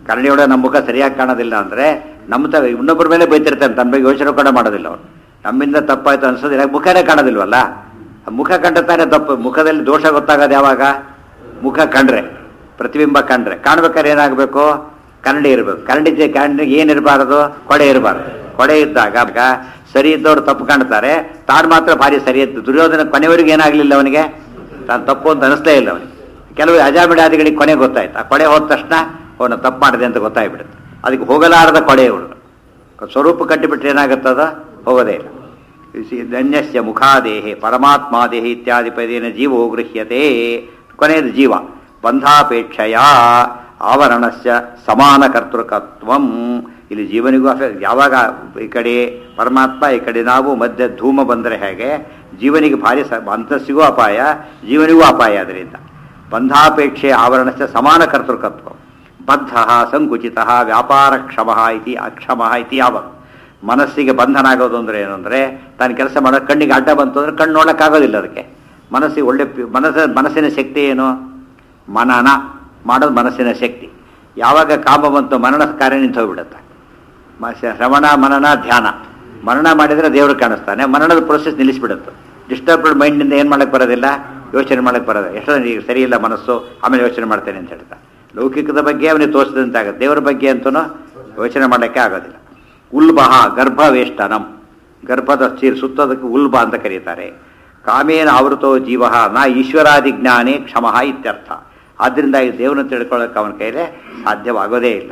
ಕನ್ನಡಿಯೊಳಗೆ ನಮ್ಮ ಮುಖ ಸರಿಯಾಗಿ ಕಾಣೋದಿಲ್ಲ ಅಂದರೆ ನಮ್ಮ ತ ಇನ್ನೊಬ್ಬರ ಮೇಲೆ ಬೈತಿರ್ತಾನೆ ತನ್ನ ಬಗ್ಗೆ ಯೋಚನೆ ಕೂಡ ಮಾಡೋದಿಲ್ಲ ಅವನು ನಮ್ಮಿಂದ ತಪ್ಪಾಯ್ತು ಅನ್ಸೋದಿಲ್ಲ ಮುಖನೇ ಕಾಣೋದಿಲ್ವಲ್ಲ ಆ ಮುಖ ಕಂಡ ತಾನೇ ತಪ್ಪು ಮುಖದಲ್ಲಿ ದೋಷ ಗೊತ್ತಾಗೋದು ಯಾವಾಗ ಮುಖ ಕಂಡ್ರೆ ಪ್ರತಿಬಿಂಬ ಕಂಡ್ರೆ ಕಾಣ್ಬೇಕಾದ್ರೆ ಏನಾಗಬೇಕು ಕನ್ನಡಿ ಇರಬೇಕು ಕನ್ನಡಿ ಜೆ- ಕನ್ನಡಿ ಏನಿರಬಾರದು ಕೊಡೆ ಇರಬಾರ್ದು ಕೊಡೆ ಇದ್ದಾಗ ಆಗ ಸರಿ ಇದ್ದವ್ರು ತಪ್ಪು ಕಾಣ್ತಾರೆ ತಾನು ಮಾತ್ರ ಭಾರಿ ಸರಿ ಇತ್ತು ದುರ್ಯೋಧನ ಕೊನೆವರೆಗೂ ಏನಾಗಲಿಲ್ಲ ಅವನಿಗೆ ತಾನು ತಪ್ಪು ಅಂತ ಅನಿಸ್ತೇ ಇಲ್ಲ ಅವನಿಗೆ ಕೆಲವು ಅಜಾಮಿಡಾದಿಗಳಿಗೆ ಕೊನೆ ಗೊತ್ತಾಯ್ತು ಆ ಕೊಡೆ ಹೋದ ತಕ್ಷಣ ಅವನು ತಪ್ಪು ಮಾಡಿದೆ ಅಂತ ಗೊತ್ತಾಗ್ಬಿಡುತ್ತೆ ಅದಕ್ಕೆ ಹೋಗಲಾರದ ಕೊಡೆ ಇವಳು ಸ್ವರೂಪ ಕಟ್ಟಿಬಿಟ್ರೆ ಏನಾಗುತ್ತದ ಹೋಗೋದೇ ಇಲ್ಲ ಇಸಿ- ಧನ್ಯಸ್ಯ ಮುಖಾದೇಹೆ ಪರಮಾತ್ಮಾದೇಹಿ ಇತ್ಯಾದಿ ಪದೇನ ಜೀವೋ ಗೃಹ್ಯತೆ ಕೊನೆಯದು ಜೀವ ಬಂಧಾಪೇಕ್ಷೆಯ ಆವರಣಸ್ಯ ಸಮಾನ ಕರ್ತೃಕತ್ವಂ ಇಲ್ಲಿ ಜೀವನಿಗೂ ಅಫೆ- ಯಾವಾಗ ಈ ಕಡೆ ಪರಮಾತ್ಮ ಈ ಕಡೆ ನಾವು ಮಧ್ಯ ಧೂಮ ಬಂದರೆ ಹೇಗೆ ಜೀವನಿಗೆ ಭಾರಿ ಸ ಅಂತಸ್ಸಿಗೂ ಅಪಾಯ ಜೀವನಿಗೂ ಅಪಾಯ ಅದರಿಂದ ಬಂಧಾಪೇಕ್ಷೆ ಆವರಣಸ್ಯ ಸಮಾನ ಕರ್ತೃಕತ್ವ ಬದ್ಧ ಸಂಕುಚಿತ ವ್ಯಾಪಾರಕ್ಷಮ ಇತಿ ಅಕ್ಷಮ ಇತಿ ಯಾವಾಗ ಮನಸ್ಸಿಗೆ ಬಂಧನ ಆಗೋದು ಅಂದ್ರೆ ಏನು ಅಂದರೆ ತಾನು ಕೆಲಸ ಮಾಡೋ ಕಣ್ಣಿಗೆ ಅಡ್ಡ ಬಂತು ಅಂದರೆ ಕಣ್ಣು ನೋಡೋಕ್ಕಾಗೋದಿಲ್ಲ ಅದಕ್ಕೆ ಮನಸ್ಸಿಗೆ ಒಳ್ಳೆ ಪಿ- ಮನಸ್ಸ ಮನಸ್ಸಿನ ಶಕ್ತಿ ಏನು ಮನನ ಮಾಡೋದು ಮನಸ್ಸಿನ ಶಕ್ತಿ ಯಾವಾಗ ಕಾಮ ಬಂತು ಮನನ ಕಾರ್ಯ ನಿಂತು ಹೋಗ್ಬಿಡುತ್ತೆ ಮ- ಶ- ಶ್ರವಣ ಮನನ ಧ್ಯಾನ ಮರಣ ಮಾಡಿದರೆ ದೇವರು ಕಾಣಿಸ್ತಾನೆ ಮರಣದ ಪ್ರೊಸೆಸ್ ನಿಲ್ಲಿಸ್ಬಿಡುತ್ತೆ ಡಿಸ್ಟರ್ಬ್ಡ್ ಮೈಂಡಿಂದ ಏನು ಮಾಡಕ್ಕೆ ಬರೋದಿಲ್ಲ ಯೋಚನೆ ಮಾಡಕ್ಕೆ ಬರೋದು ಎಷ್ಟೋ ಈಗ ಸರಿ ಇಲ್ಲ ಮನಸ್ಸು ಆಮೇಲೆ ಯೋಚನೆ ಮಾಡ್ತೇನೆ ಅಂತ ಹೇಳ್ತಾ ಲೌಕಿಕದ ಬಗ್ಗೆ ಅವನಿಗೆ ತೋರಿಸಿದಂತೆ ಆಗುತ್ತೆ ದೇವರ ಬಗ್ಗೆ ಅಂತೂ ಯೋಚನೆ ಮಾಡೋಕ್ಕೆ ಆಗೋದಿಲ್ಲ ಉಲ್ಬಹ ಗರ್ಭವೇಷ್ಟನಂ ಗರ್ಭದ ಚೀರ್ ಸುತ್ತೋದಕ್ಕೆ ಉಲ್ಬ ಅಂತ ಕರೀತಾರೆ ಕಾಮೇನ ಆವೃತೋ ಜೀವ ನಾ ಈಶ್ವರಾದಿ ಜ್ಞಾನೇ ಕ್ಷಮ ಇತ್ಯರ್ಥ ಆದ್ದರಿಂದ ಈ ದೇವರನ್ನು ತಿಳ್ಕೊಳ್ಳೋಕೆ ಅವನ ಕೈಲೇ ಸಾಧ್ಯವಾಗೋದೇ ಇಲ್ಲ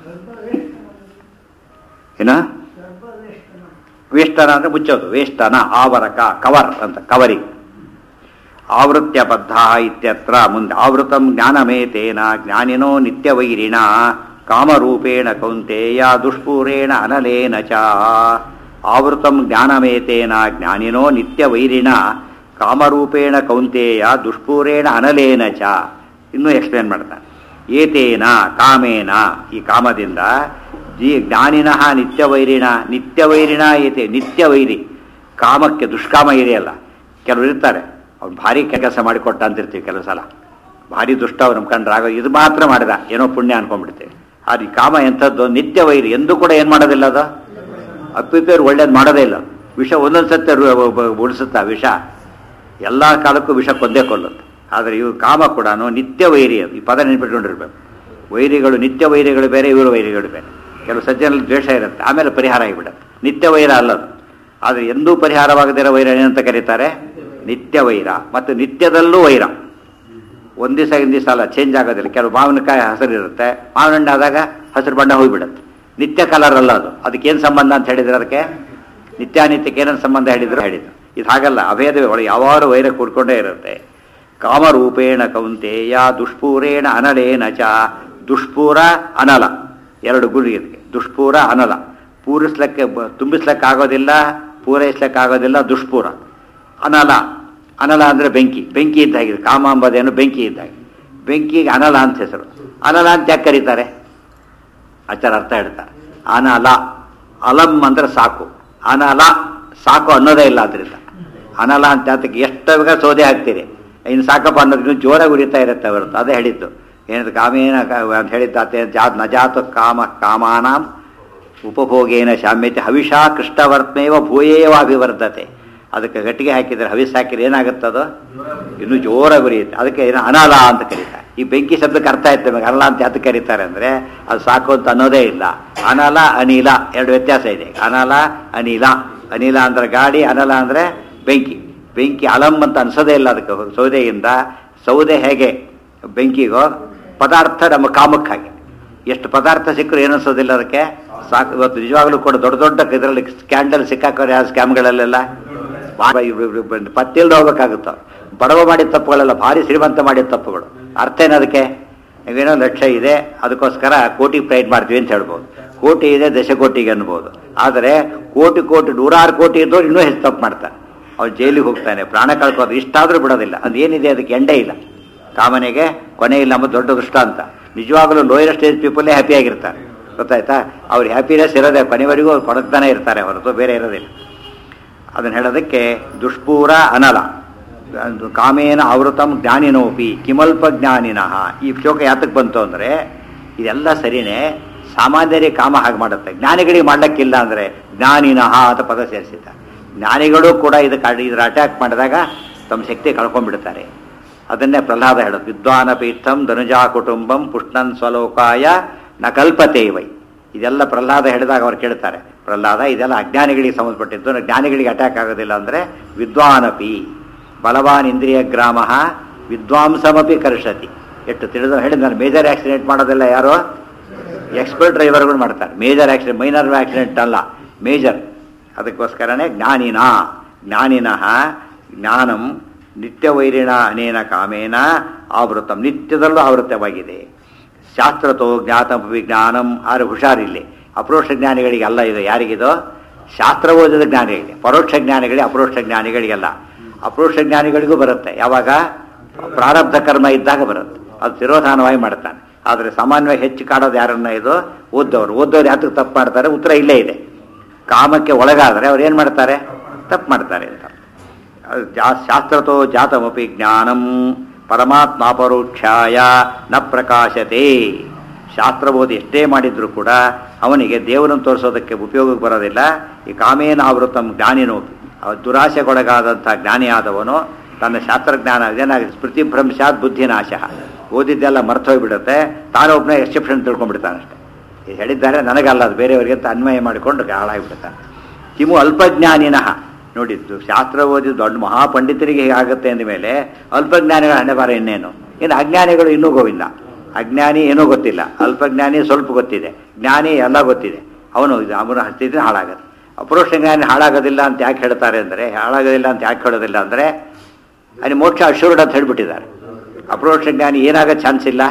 ಏನ ವೇಷ್ಟನ ಅಂದ್ರೆ ಮುಚ್ಚೋದು ವೇಷ್ಟನ ಆವರಕ ಕವರ್ ಅಂತ ಕವರಿ ಆವೃತ್ಯ ಬದ್ಧ ಇತ್ಯತ್ರ ಮುಂದೆ ಆವೃತಂ ಜ್ಞಾನಮೇತೇನ ಜ್ಞಾನಿನೋ ನಿತ್ಯವೈರಿಣ ಕಾಮರೂಪೇಣ ಕೌಂತೇಯ ದುಷ್ಪೂರೇಣ ಅನಲೇನ ಚ ಆವೃತಂ ಜ್ಞಾನಮೇತೇನ ಜ್ಞಾನಿನೋ ನಿತ್ಯವೈರಿಣ ಕಾಮರೂಪೇಣ ಕೌಂತೇಯ ದುಷ್ಪೂರೇಣ ಅನಲೇನ ಚ ಇನ್ನೂ ಎಕ್ಸ್ಪ್ಲೇನ್ ಮಾಡ್ತಾನೆ ಏತೇನ ಕಾಮೇನ ಈ ಕಾಮದಿಂದ ಜೀ ಜ್ಞಾನಿನಃ ನಿತ್ಯವೈರಿಣ ನಿತ್ಯವೈರಿಣ ಏತೆ ನಿತ್ಯವೈರಿ ಕಾಮಕ್ಕೆ ದುಷ್ಕಾಮ ಇದೆಯಲ್ಲ ಕೆಲವರು ಇರ್ತಾರೆ ಅವ್ನು ಭಾರಿ ಕೆಲಸ ಮಾಡಿಕೊಟ್ಟ ಅಂತಿರ್ತೀವಿ ಕೆಲವು ಸಲ ಭಾರಿ ದುಷ್ಟ ಅವ್ರು ನಮ್ಮ ಕಂಡ್ರೆ ಆಗೋ ಇದು ಮಾತ್ರ ಮಾಡಿದ ಏನೋ ಪುಣ್ಯ ಅನ್ಕೊಂಡ್ಬಿಡ್ತೀವಿ ಆದ್ರೆ ಈ ಕಾಮ ಎಂಥದ್ದು ನಿತ್ಯ ವೈರಿ ಎಂದೂ ಕೂಡ ಏನು ಮಾಡೋದಿಲ್ಲ ಅದು ಅಪ್ಪಿಪೇರು ಒಳ್ಳೇದು ಮಾಡೋದೇ ಇಲ್ಲ ವಿಷ ಒಂದೊಂದು ಸತ್ಯ ಉಳಿಸುತ್ತಾ ವಿಷ ಎಲ್ಲ ಕಾಲಕ್ಕೂ ವಿಷ ಕೊಂದೇ ಕೊಲ್ಲುತ್ತೆ ಆದರೆ ಇವು ಕಾಮ ಕೂಡ ನಿತ್ಯ ವೈರಿ ಅದು ಈ ಪದ ನೆನ್ಪಿಟ್ಕೊಂಡಿರ್ಬೇಕು ವೈರಿಗಳು ನಿತ್ಯ ವೈರಿಗಳು ಬೇರೆ ಇವರು ವೈರಿಗಳು ಬೇರೆ ಕೆಲವು ಸಜ್ಜನಲ್ಲಿ ದ್ವೇಷ ಇರುತ್ತೆ ಆಮೇಲೆ ಪರಿಹಾರ ಆಗಿಬಿಡುತ್ತೆ ನಿತ್ಯ ವೈರ ಅಲ್ಲದು ಆದರೆ ಎಂದೂ ಪರಿಹಾರವಾಗದಿರೋ ವೈರ ಏನಂತ ಕರೀತಾರೆ ನಿತ್ಯ ವೈರ ಮತ್ತು ನಿತ್ಯದಲ್ಲೂ ವೈರ ಒಂದು ದಿವಸ ಒಂದು ದಿವಸ ಅಲ್ಲ ಚೇಂಜ್ ಆಗೋದಿಲ್ಲ ಕೆಲವು ಮಾವಿನಕಾಯಿ ಹಸಿರು ಇರುತ್ತೆ ಮಾವಿನ ಹಣ್ಣು ಆದಾಗ ಹಸಿರು ಬಣ್ಣ ಹೋಗ್ಬಿಡುತ್ತೆ ನಿತ್ಯ ಕಲರ್ ಅಲ್ಲ ಅದು ಅದಕ್ಕೇನು ಸಂಬಂಧ ಅಂತ ಹೇಳಿದ್ರೆ ಅದಕ್ಕೆ ನಿತ್ಯಾನಿತ್ಯಕ್ಕೆ ಏನೇನು ಸಂಬಂಧ ಹೇಳಿದ್ರು ಹೇಳಿದ್ರು ಇದು ಹಾಗಲ್ಲ ಅಭೇದವೇ ಒಳಗೆ ಯಾವಾರು ವೈರ ಕೂಡ್ಕೊಂಡೇ ಇರುತ್ತೆ ಕಾಮರೂಪೇಣ ಕೌಂತೇಯ ದುಷ್ಪೂರೇಣ ಅನಲೇನ ಚ ದುಷ್ಪೂರ ಅನಲ ಎರಡು ಗುರಿ ಇದಕ್ಕೆ ದುಷ್ಪೂರ ಅನಲ ಪೂರಿಸ್ಲಿಕ್ಕೆ ಬ- ತುಂಬಿಸ್ಲಿಕ್ಕೆ ಆಗೋದಿಲ್ಲ ಪೂರೈಸ್ಲಿಕ್ಕೆ ಆಗೋದಿಲ್ಲ ದುಷ್ಪೂರ ಅನಲ ಅನಲ ಅಂದರೆ ಬೆಂಕಿ ಬೆಂಕಿ ಇದ್ದಾಗಿದೆ ಕಾಮ ಅಂಬದೇನು ಬೆಂಕಿ ಇದ್ದಾಗೆ ಬೆಂಕಿಗೆ ಅನಲ ಅಂತ ಹೆಸರು ಅನಲ ಅಂತ ಯಾಕೆ ಕರೀತಾರೆ ಆಚಾರ ಅರ್ಥ ಹೇಳ್ತಾರೆ ಅನಲ ಅಲಂ ಅಂದ್ರೆ ಸಾಕು ಅನಲ ಸಾಕು ಅನ್ನೋದೇ ಇಲ್ಲ ಅದರಿಂದ ಅನಲ ಅಂತ ಅದಕ್ಕೆ ಎಷ್ಟು ಬೇಗ ಸೋದೆ ಹಾಕ್ತೀರಿ ಇನ್ನು ಸಾಕಪ್ಪ ಅನ್ನೋದು ಜೋರಾಗಿ ಉರಿತಾ ಇರುತ್ತೆ ಹೊರತು ಅದೇ ಹೇಳಿದ್ದು ಏನದು ಕಾಮೇನ ಕ- ಅಂತ ಹೇಳಿದ್ದಾತೆ ಜಾ ನಜಾತು ಕಾಮ ಕಾಮಾನಾಂ ಉಪಭೋಗೇನ ಶಾಮ್ಯತೆ ಹವಿಷಾ ಕೃಷ್ಣವರ್ತ್ಮೇವ ಭೂಯೇವ ಅಭಿವರ್ಧತೆ ಅದಕ್ಕೆ ಗಟ್ಟಿಗೆ ಹಾಕಿದ್ರೆ ಹವಿಸ್ ಹಾಕಿದ್ರೆ ಏನಾಗುತ್ತದು ಇನ್ನೂ ಜೋರಾಗಿ ಉರಿಯುತ್ತೆ ಅದಕ್ಕೆ ಏನು ಅನಲ ಅಂತ ಕರೀತಾರೆ ಈ ಬೆಂಕಿ ಶಬ್ದಕ್ಕೆ ಅರ್ಥ ಆಯ್ತು ನಮಗೆ ಅನಲ ಅಂತ ಯಾತಕ್ಕೆ ಕರೀತಾರೆ ಅಂದರೆ ಅದು ಸಾಕು ಅಂತ ಅನ್ನೋದೇ ಇಲ್ಲ ಅನಲ ಅನಿಲ ಎರಡು ವ್ಯತ್ಯಾಸ ಇದೆ ಅನಲ ಅನಿಲ ಅನಿಲ ಅಂದ್ರೆ ಗಾಡಿ ಅನಲ ಅಂದರೆ ಬೆಂಕಿ ಬೆಂಕಿ ಅಲಂ ಅಂತ ಅನ್ಸೋದೇ ಇಲ್ಲ ಅದಕ್ಕೆ ಸೌದೆಯಿಂದ ಸೌದೆ ಹೇಗೆ ಬೆಂಕಿಗೋ ಪದಾರ್ಥ ನಮ್ಮ ಕಾಮಕ್ಕೆ ಹಾಗೆ ಎಷ್ಟು ಪದಾರ್ಥ ಸಿಕ್ಕರು ಏನು ಅನ್ಸೋದಿಲ್ಲ ಅದಕ್ಕೆ ಸಾಕು ಇವತ್ತು ನಿಜವಾಗ್ಲೂ ಕೂಡ ದೊಡ್ಡ ದೊಡ್ಡ ಇದರಲ್ಲಿ ಸ್ಕ್ಯಾಂಡಲ್ ಸಿಕ್ಕಾಕೋರೆ ಆ ಸ್ಕ್ಯಾಮ್ಗಳಲ್ಲೆಲ್ಲ ಪತ್ತಿಲ್ದ ಹೋಗ್ಬೇಕಾಗುತ್ತ ಬಡವ ಮಾಡಿದ ತಪ್ಪುಗಳೆಲ್ಲ ಭಾರಿ ಶ್ರೀಮಂತ ಮಾಡಿದ ತಪ್ಪುಗಳು ಅರ್ಥ ಏನದಕ್ಕೆ ನೀವೇನೋ ಲಕ್ಷ ಇದೆ ಅದಕ್ಕೋಸ್ಕರ ಕೋಟಿ ಪ್ರೈಡ್ ಮಾಡ್ತೀವಿ ಅಂತ ಹೇಳ್ಬೋದು ಕೋಟಿ ಇದೆ ದಶಕೋಟಿಗೆ ಅನ್ಬೋದು ಆದರೆ ಕೋಟಿ ಕೋಟಿ ನೂರಾರು ಕೋಟಿ ಇದ್ದವ್ರು ಇನ್ನೂ ಹೆಚ್ಚು ತಪ್ಪು ಮಾಡ್ತಾನೆ ಅವ್ನು ಜೈಲಿಗೆ ಹೋಗ್ತಾನೆ ಪ್ರಾಣ ಕಳ್ಕೋದು ಇಷ್ಟಾದರೂ ಬಿಡೋದಿಲ್ಲ ಅದು ಏನಿದೆ ಅದಕ್ಕೆ ಎಂಡೇ ಇಲ್ಲ ಕಾಮನೆಗೆ ಕೊನೆ ಇಲ್ಲ ಎಂಬುದು ದೊಡ್ಡ ದೃಷ್ಟ ಅಂತ ನಿಜವಾಗಲೂ ಲೋಯರ್ ಸ್ಟೇಜ್ ಪೀಪಲ್ಲೇ ಹ್ಯಾಪಿಯಾಗಿರ್ತಾರೆ ಗೊತ್ತಾಯ್ತಾ ಅವ್ರ ಹ್ಯಾಪಿನೆಸ್ ಇರೋದೇ ಕೊನೆವರೆಗೂ ಅವ್ರು ಕೊಡಗ್ತಾನೆ ಇರ್ತಾರೆ ಹೊರತು ಬೇರೆ ಇರೋದಿಲ್ಲ ಅದನ್ನು ಹೇಳೋದಕ್ಕೆ ದುಷ್ಪೂರ ಅನಲ ಅದು ಕಾಮೇನ ಆವೃತಂ ಜ್ಞಾನಿನೋಪಿ ಕಿಮಲ್ಪ ಜ್ಞಾನಿನಃ ಈ ಶ್ಲೋಕ ಯಾತಕ್ಕೆ ಬಂತು ಅಂದರೆ ಇದೆಲ್ಲ ಸರಿನೇ ಸಾಮಾನ್ಯರಿಗೆ ಕಾಮ ಹಾಗೆ ಮಾಡುತ್ತೆ ಜ್ಞಾನಿಗಳಿಗೆ ಮಾಡ್ಲಿಕ್ಕಿಲ್ಲ ಅಂದರೆ ಜ್ಞಾನಿನಃ ಅಂತ ಪದ ಸೇರಿಸಿದ್ದ ಜ್ಞಾನಿಗಳು ಕೂಡ ಇದಕ್ಕೆ ಇದ್ರ ಅಟ್ಯಾಕ್ ಮಾಡಿದಾಗ ತಮ್ಮ ಶಕ್ತಿ ಕಳ್ಕೊಂಡ್ಬಿಡ್ತಾರೆ ಅದನ್ನೇ ಪ್ರಹ್ಲಾದ ಹೇಳೋದು ವಿದ್ವಾನ ಪೀಠಂ ಧನುಜಾ ಕುಟುಂಬಂ ಪುಷ್ಣನ್ ಸ್ವಲೋಕಾಯ ನ ಕಲ್ಪತೆ ವೈ ಇದೆಲ್ಲ ಪ್ರಹ್ಲಾದ ಹೇಳಿದಾಗ ಅವ್ರು ಕೇಳ್ತಾರೆ ಪ್ರಹ್ಲಾದ ಇದೆಲ್ಲ ಅಜ್ಞಾನಿಗಳಿಗೆ ಸಂಬಂಧಪಟ್ಟಿದ್ದು ಜ್ಞಾನಿಗಳಿಗೆ ಅಟ್ಯಾಕ್ ಆಗೋದಿಲ್ಲ ಅಂದರೆ ವಿದ್ವಾನಪಿ ಬಲವಾನ್ ಇಂದ್ರಿಯ ಗ್ರಾಮ ವಿದ್ವಾಂಸಮಪಿ ಕರ್ಷತಿ ಎಷ್ಟು ತಿಳಿದು ಹೇಳಿದ ಮೇಜರ್ ಆಕ್ಸಿಡೆಂಟ್ ಮಾಡೋದೆಲ್ಲ ಯಾರು ಎಕ್ಸ್ಪರ್ಟ್ ಡ್ರೈವರ್ಗಳು ಮಾಡ್ತಾರೆ ಮೇಜರ್ ಆಕ್ಸಿಡೆಂಟ್ ಮೈನರ್ ಆಕ್ಸಿಡೆಂಟ್ ಅಲ್ಲ ಮೇಜರ್ ಅದಕ್ಕೋಸ್ಕರನೇ ಜ್ಞಾನಿನ ಜ್ಞಾನಿನಃ ಜ್ಞಾನಂ ನಿತ್ಯವೈರಿಣ ಅನೇನ ಕಾಮೇನ ಆವೃತಂ ನಿತ್ಯದಲ್ಲೂ ಆವೃತವಾಗಿದೆ ಶಾಸ್ತ್ರತೋ ಜ್ಞಾತಂ ವಿಜ್ಞಾನಂ ಆದ್ರೆ ಹುಷಾರಿಲ್ಲಿ ಅಪರೋಕ್ಷ ಜ್ಞಾನಿಗಳಿಗೆ ಅಲ್ಲ ಇದು ಯಾರಿಗಿದು ಶಾಸ್ತ್ರ ಓದಿದ ಜ್ಞಾನಿಗಳಿಗೆ ಪರೋಕ್ಷ ಜ್ಞಾನಿಗಳಿಗೆ ಅಪರೋಕ್ಷ ಜ್ಞಾನಿಗಳಿಗೆಲ್ಲ ಅಪರೋಕ್ಷ ಜ್ಞಾನಿಗಳಿಗೂ ಬರುತ್ತೆ ಯಾವಾಗ ಪ್ರಾರಬ್ಧ ಕರ್ಮ ಇದ್ದಾಗ ಬರುತ್ತೆ ಅದು ತಿರೋಧಾನವಾಗಿ ಮಾಡ್ತಾನೆ ಆದರೆ ಸಾಮಾನ್ಯವಾಗಿ ಹೆಚ್ಚು ಕಾಡೋದು ಯಾರನ್ನ ಇದು ಓದ್ದವರು ಓದ್ದವ್ರು ಯಾತಕ್ಕೆ ತಪ್ಪು ಮಾಡ್ತಾರೆ ಉತ್ತರ ಇಲ್ಲೇ ಇದೆ ಕಾಮಕ್ಕೆ ಒಳಗಾದರೆ ಅವ್ರು ಏನು ಮಾಡ್ತಾರೆ ತಪ್ಪು ಮಾಡ್ತಾರೆ ಅಂತ ಅದು ಜಾ- ಶಾಸ್ತ್ರತೋ ಜಾತಮಪಿ ಜ್ಞಾನಂ ಪರಮಾತ್ಮಾಪರೋಕ್ಷಾಯ ನ ಪ್ರಕಾಶತೆ ಶಾಸ್ತ್ರ ಓದಿ ಎಷ್ಟೇ ಮಾಡಿದ್ರು ಕೂಡ ಅವನಿಗೆ ದೇವರನ್ನು ತೋರಿಸೋದಕ್ಕೆ ಉಪಯೋಗಕ್ಕೆ ಬರೋದಿಲ್ಲ ಈ ಕಾಮೇನ ಆವೃತಂ ಜ್ಞಾನಿನೋಪಿ ಅವ ದುರಾಸೆಗೊಳಗಾದಂಥ ಜ್ಞಾನಿಯಾದವನು ತನ್ನ ಶಾಸ್ತ್ರಜ್ಞಾನ ಏನಾಗಿದೆ ಸ್ಮೃತಿಭ್ರಂಶಾತ್ ಬುದ್ಧಿನಾಶ ಓದಿದ್ದೆಲ್ಲ ಮರ್ತೋಗ್ಬಿಡುತ್ತೆ ತಾನೊಬ್ಬನೇ ಎಕ್ಸೆಪ್ಷನ್ ತಿಳ್ಕೊಂಡ್ಬಿಡ್ತಾನಷ್ಟೆ ಇದು ಹೇಳಿದ್ದಾರೆ ನನಗಲ್ಲ ಅದು ಬೇರೆಯವರಿಗೆ ಅಂತ ಅನ್ವಯ ಮಾಡಿಕೊಂಡು ಹಾಳಾಗಿಬಿಡ್ತಾನೆ ಕಿಮು ಅಲ್ಪಜ್ಞಾನಿನಃ ನೋಡಿದ್ದು ಶಾಸ್ತ್ರ ಓದಿ ದೊಡ್ಡ ಮಹಾಪಂಡಿತರಿಗೆ ಹೀಗಾಗುತ್ತೆ ಅಂದ ಮೇಲೆ ಅಲ್ಪಜ್ಞಾನಿಗಳ ಹಣೆಬಾರ ಇನ್ನೇನು ಇನ್ನು ಅಜ್ಞಾನಿಗಳು ಇನ್ನೂ ಗೋವಿಂದ ಅಜ್ಞಾನಿ ಏನೂ ಗೊತ್ತಿಲ್ಲ ಅಲ್ಪಜ್ಞಾನಿ ಸ್ವಲ್ಪ ಗೊತ್ತಿದೆ ಜ್ಞಾನಿ ಎಲ್ಲ ಗೊತ್ತಿದೆ ಅವನು ಇದು ಅವನ ಸ್ಥಿತಿ ಹಾಳಾಗತ್ತೆ ಅಪರೋಕ್ಷ ಜ್ಞಾನಿ ಹಾಳಾಗೋದಿಲ್ಲ ಅಂತ ಯಾಕೆ ಹೇಳ್ತಾರೆ ಅಂದರೆ ಹಾಳಾಗೋದಿಲ್ಲ ಅಂತ ಯಾಕೆ ಹೇಳೋದಿಲ್ಲ ಅಂದರೆ ಅಲ್ಲಿ ಮೋಕ್ಷ ಅಶೂರ್ಡ್ ಅಂತ ಹೇಳ್ಬಿಟ್ಟಿದ್ದಾರೆ ಅಪರೋಕ್ಷ ಜ್ಞಾನಿ ಏನಾಗೋ ಚಾನ್ಸ್ ಇಲ್ಲ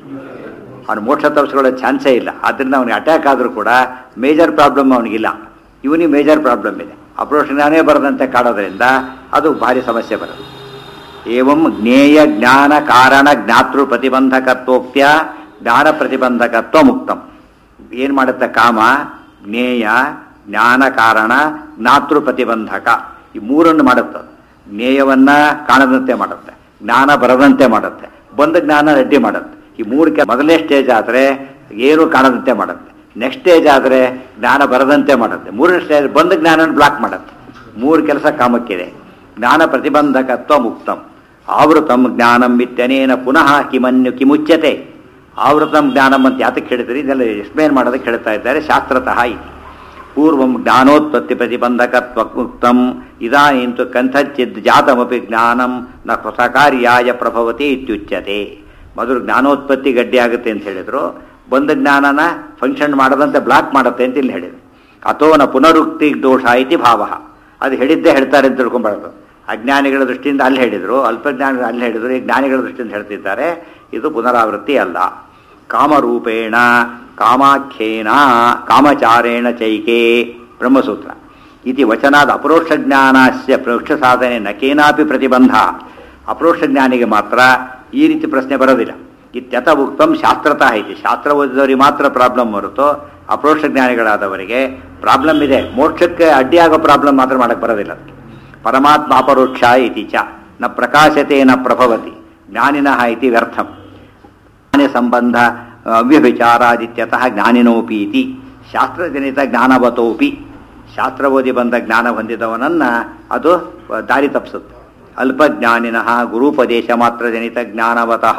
ಅವನು ಮೋಕ್ಷ ತಪ್ಪಿಸ್ಕೊಳ್ಳೋ ಚಾನ್ಸೇ ಇಲ್ಲ ಆದ್ದರಿಂದ ಅವನಿಗೆ ಅಟ್ಯಾಕ್ ಆದರೂ ಕೂಡ ಮೇಜರ್ ಪ್ರಾಬ್ಲಮ್ ಅವನಿಗಿಲ್ಲ ಇವನಿಗೆ ಮೇಜರ್ ಪ್ರಾಬ್ಲಮ್ ಇದೆ ಅಪ್ರೋಷ್ ಜ್ಞಾನೇ ಬರದಂತೆ ಕಾಡೋದ್ರಿಂದ ಅದು ಭಾರಿ ಸಮಸ್ಯೆ ಬರುತ್ತೆ ಏವಂ ಜ್ಞೇಯ ಜ್ಞಾನ ಕಾರಣ ಜ್ಞಾತೃ ಪ್ರತಿಬಂಧಕತ್ವೋಕ್ತ್ಯ ಜ್ಞಾನ ಪ್ರತಿಬಂಧಕತ್ವ ಮುಕ್ತಂ ಏನು ಮಾಡುತ್ತೆ ಕಾಮ ಜ್ಞೇಯ ಜ್ಞಾನ ಕಾರಣ ಜ್ಞಾತೃ ಪ್ರತಿಬಂಧಕ ಈ ಮೂರನ್ನು ಮಾಡುತ್ತೆ ಅದು. ಜ್ಞೇಯವನ್ನ ಕಾಣದಂತೆ ಮಾಡುತ್ತೆ ಜ್ಞಾನ ಬರದಂತೆ ಮಾಡುತ್ತೆ ಬಂದ ಜ್ಞಾನ ರೆಡ್ಡಿ ಮಾಡುತ್ತೆ ಈ ಮೂರು ಕೆ ಮೊದಲನೇ ಸ್ಟೇಜ್ ಆದರೆ ಏನು ಕಾಣದಂತೆ ಮಾಡುತ್ತೆ ನೆಕ್ಸ್ಟ್ ಸ್ಟೇಜ್ ಆದರೆ ಜ್ಞಾನ ಬರದಂತೆ ಮಾಡುತ್ತೆ ಮೂರನೇ ಸ್ಟೇಜ್ ಬಂದ ಜ್ಞಾನ ಬ್ಲಾಕ್ ಮಾಡುತ್ತೆ ಮೂರು ಕೆಲಸ ಕಾಮಕ್ಕಿದೆ ಜ್ಞಾನ ಪ್ರತಿಬಂಧಕತ್ವ ಮುಕ್ತಂ ಆವೃತಂ ಜ್ಞಾನಂ ಇತ್ಯನೇನ ಪುನಃ ಕಿಮನ್ಯು ಕಿಮುಚ್ಯತೆ ಆವೃತಂ ಜ್ಞಾನಂ ಅಂತ ಯಾತಕ್ಕೆ ಹೇಳ್ತೀರಿ ಇದೆಲ್ಲ ಎಕ್ಸ್ಪ್ಲೇನ್ ಮಾಡೋದಕ್ಕೆ ಹೇಳ್ತಾ ಇದ್ದಾರೆ ಶಾಸ್ತ್ರತಃ ಇತಿ ಪೂರ್ವಂ ಜ್ಞಾನೋತ್ಪತ್ತಿ ಪ್ರತಿಬಂಧಕತ್ವ ಮುಕ್ತಂ ಇದಾನೀಂತು ಕಂಥಚಿದ್ ಜಾತಮಪಿ ಜ್ಞಾನಂ ನ ಹೊಸಕಾರ್ಯಾಯ ಪ್ರಭವತಿ ಇತ್ಯುಚ್ಯತೆ ಮೊದಲು ಜ್ಞಾನೋತ್ಪತ್ತಿ ಗಡ್ಡಿ ಆಗುತ್ತೆ ಅಂತ ಹೇಳಿದ್ರು ಬಂದ ಜ್ಞಾನನ ಫಂಕ್ಷನ್ ಮಾಡದಂತೆ ಬ್ಲಾಕ್ ಮಾಡುತ್ತೆ ಅಂತ ಇಲ್ಲಿ ಹೇಳಿದ್ರು ಅಥೋ ನ ಪುನರುಕ್ತಿ ದೋಷ ಇತಿ ಭಾವ ಅದು ಹೇಳಿದ್ದೇ ಹೇಳ್ತಾರೆ ಅಂತ ತಿಳ್ಕೊಂಬಾರ್ದು ಅಜ್ಞಾನಿಗಳ ದೃಷ್ಟಿಯಿಂದ ಅಲ್ಲಿ ಹೇಳಿದ್ರು ಅಲ್ಪಜ್ಞಾನಿಗಳು ಅಲ್ಲಿ ಹೇಳಿದ್ರು ಈ ಜ್ಞಾನಿಗಳ ದೃಷ್ಟಿಯಿಂದ ಹೇಳ್ತಿದ್ದಾರೆ ಇದು ಪುನರಾವೃತ್ತಿ ಅಲ್ಲ ಕಾಮರೂಪೇಣ ಕಾಮಾಖ್ಯೇನ ಕಾಮಚಾರೇಣ ಚೈಕೆ ಬ್ರಹ್ಮಸೂತ್ರ ಇತಿ ವಚನಾದ ಅಪರೋಕ್ಷ ಜ್ಞಾನಸ್ಯ ಪರೋಕ್ಷ ಸಾಧನೆ ನ ಕೇನಾಪಿ ಪ್ರತಿಬಂಧ ಅಪರೋಕ್ಷ ಜ್ಞಾನಿಗೆ ಮಾತ್ರ ಈ ರೀತಿ ಪ್ರಶ್ನೆ ಬರೋದಿಲ್ಲ ಇತ್ಯಥ ಉಕ್ತಂ ಶಾಸ್ತ್ರತಃ ಐತಿ ಶಾಸ್ತ್ರ ಓದಿದವರಿಗೆ ಮಾತ್ರ ಪ್ರಾಬ್ಲಮ್ ಹೊರತು ಅಪರೋಕ್ಷ ಜ್ಞಾನಿಗಳಾದವರಿಗೆ ಪ್ರಾಬ್ಲಮ್ ಇದೆ ಮೋಕ್ಷಕ್ಕೆ ಅಡ್ಡಿಯಾಗೋ ಪ್ರಾಬ್ಲಮ್ ಮಾತ್ರ ಮಾಡಕ್ಕೆ ಬರೋದಿಲ್ಲ ಅದಕ್ಕೆ ಪರಮಾತ್ಮ ಅಪರೋಕ್ಷ ಇತಿ ಚ ನ ಪ್ರಕಾಶತೆ ನ ಪ್ರಭವತಿ ಜ್ಞಾನಿನಃ ಇತಿ ವ್ಯರ್ಥಂ ಜ್ಞಾನ ಸಂಬಂಧ ಅವ್ಯಭಿಚಾರಾದಿತ್ಯತಃ ಜ್ಞಾನಿನೋಪಿ ಇತಿ ಶಾಸ್ತ್ರಜನಿತ ಜ್ಞಾನವತೋಪಿ ಶಾಸ್ತ್ರ ಓದಿ ಬಂದ ಜ್ಞಾನ ಹೊಂದಿದವನನ್ನ ಅದು ದಾರಿ ತಪ್ಪಿಸುತ್ತೆ ಅಲ್ಪಜ್ಞಾನಿನಃ ಗುರುಪದೇಶ ಮಾತ್ರ ಜನಿತ ಜ್ಞಾನವತಃ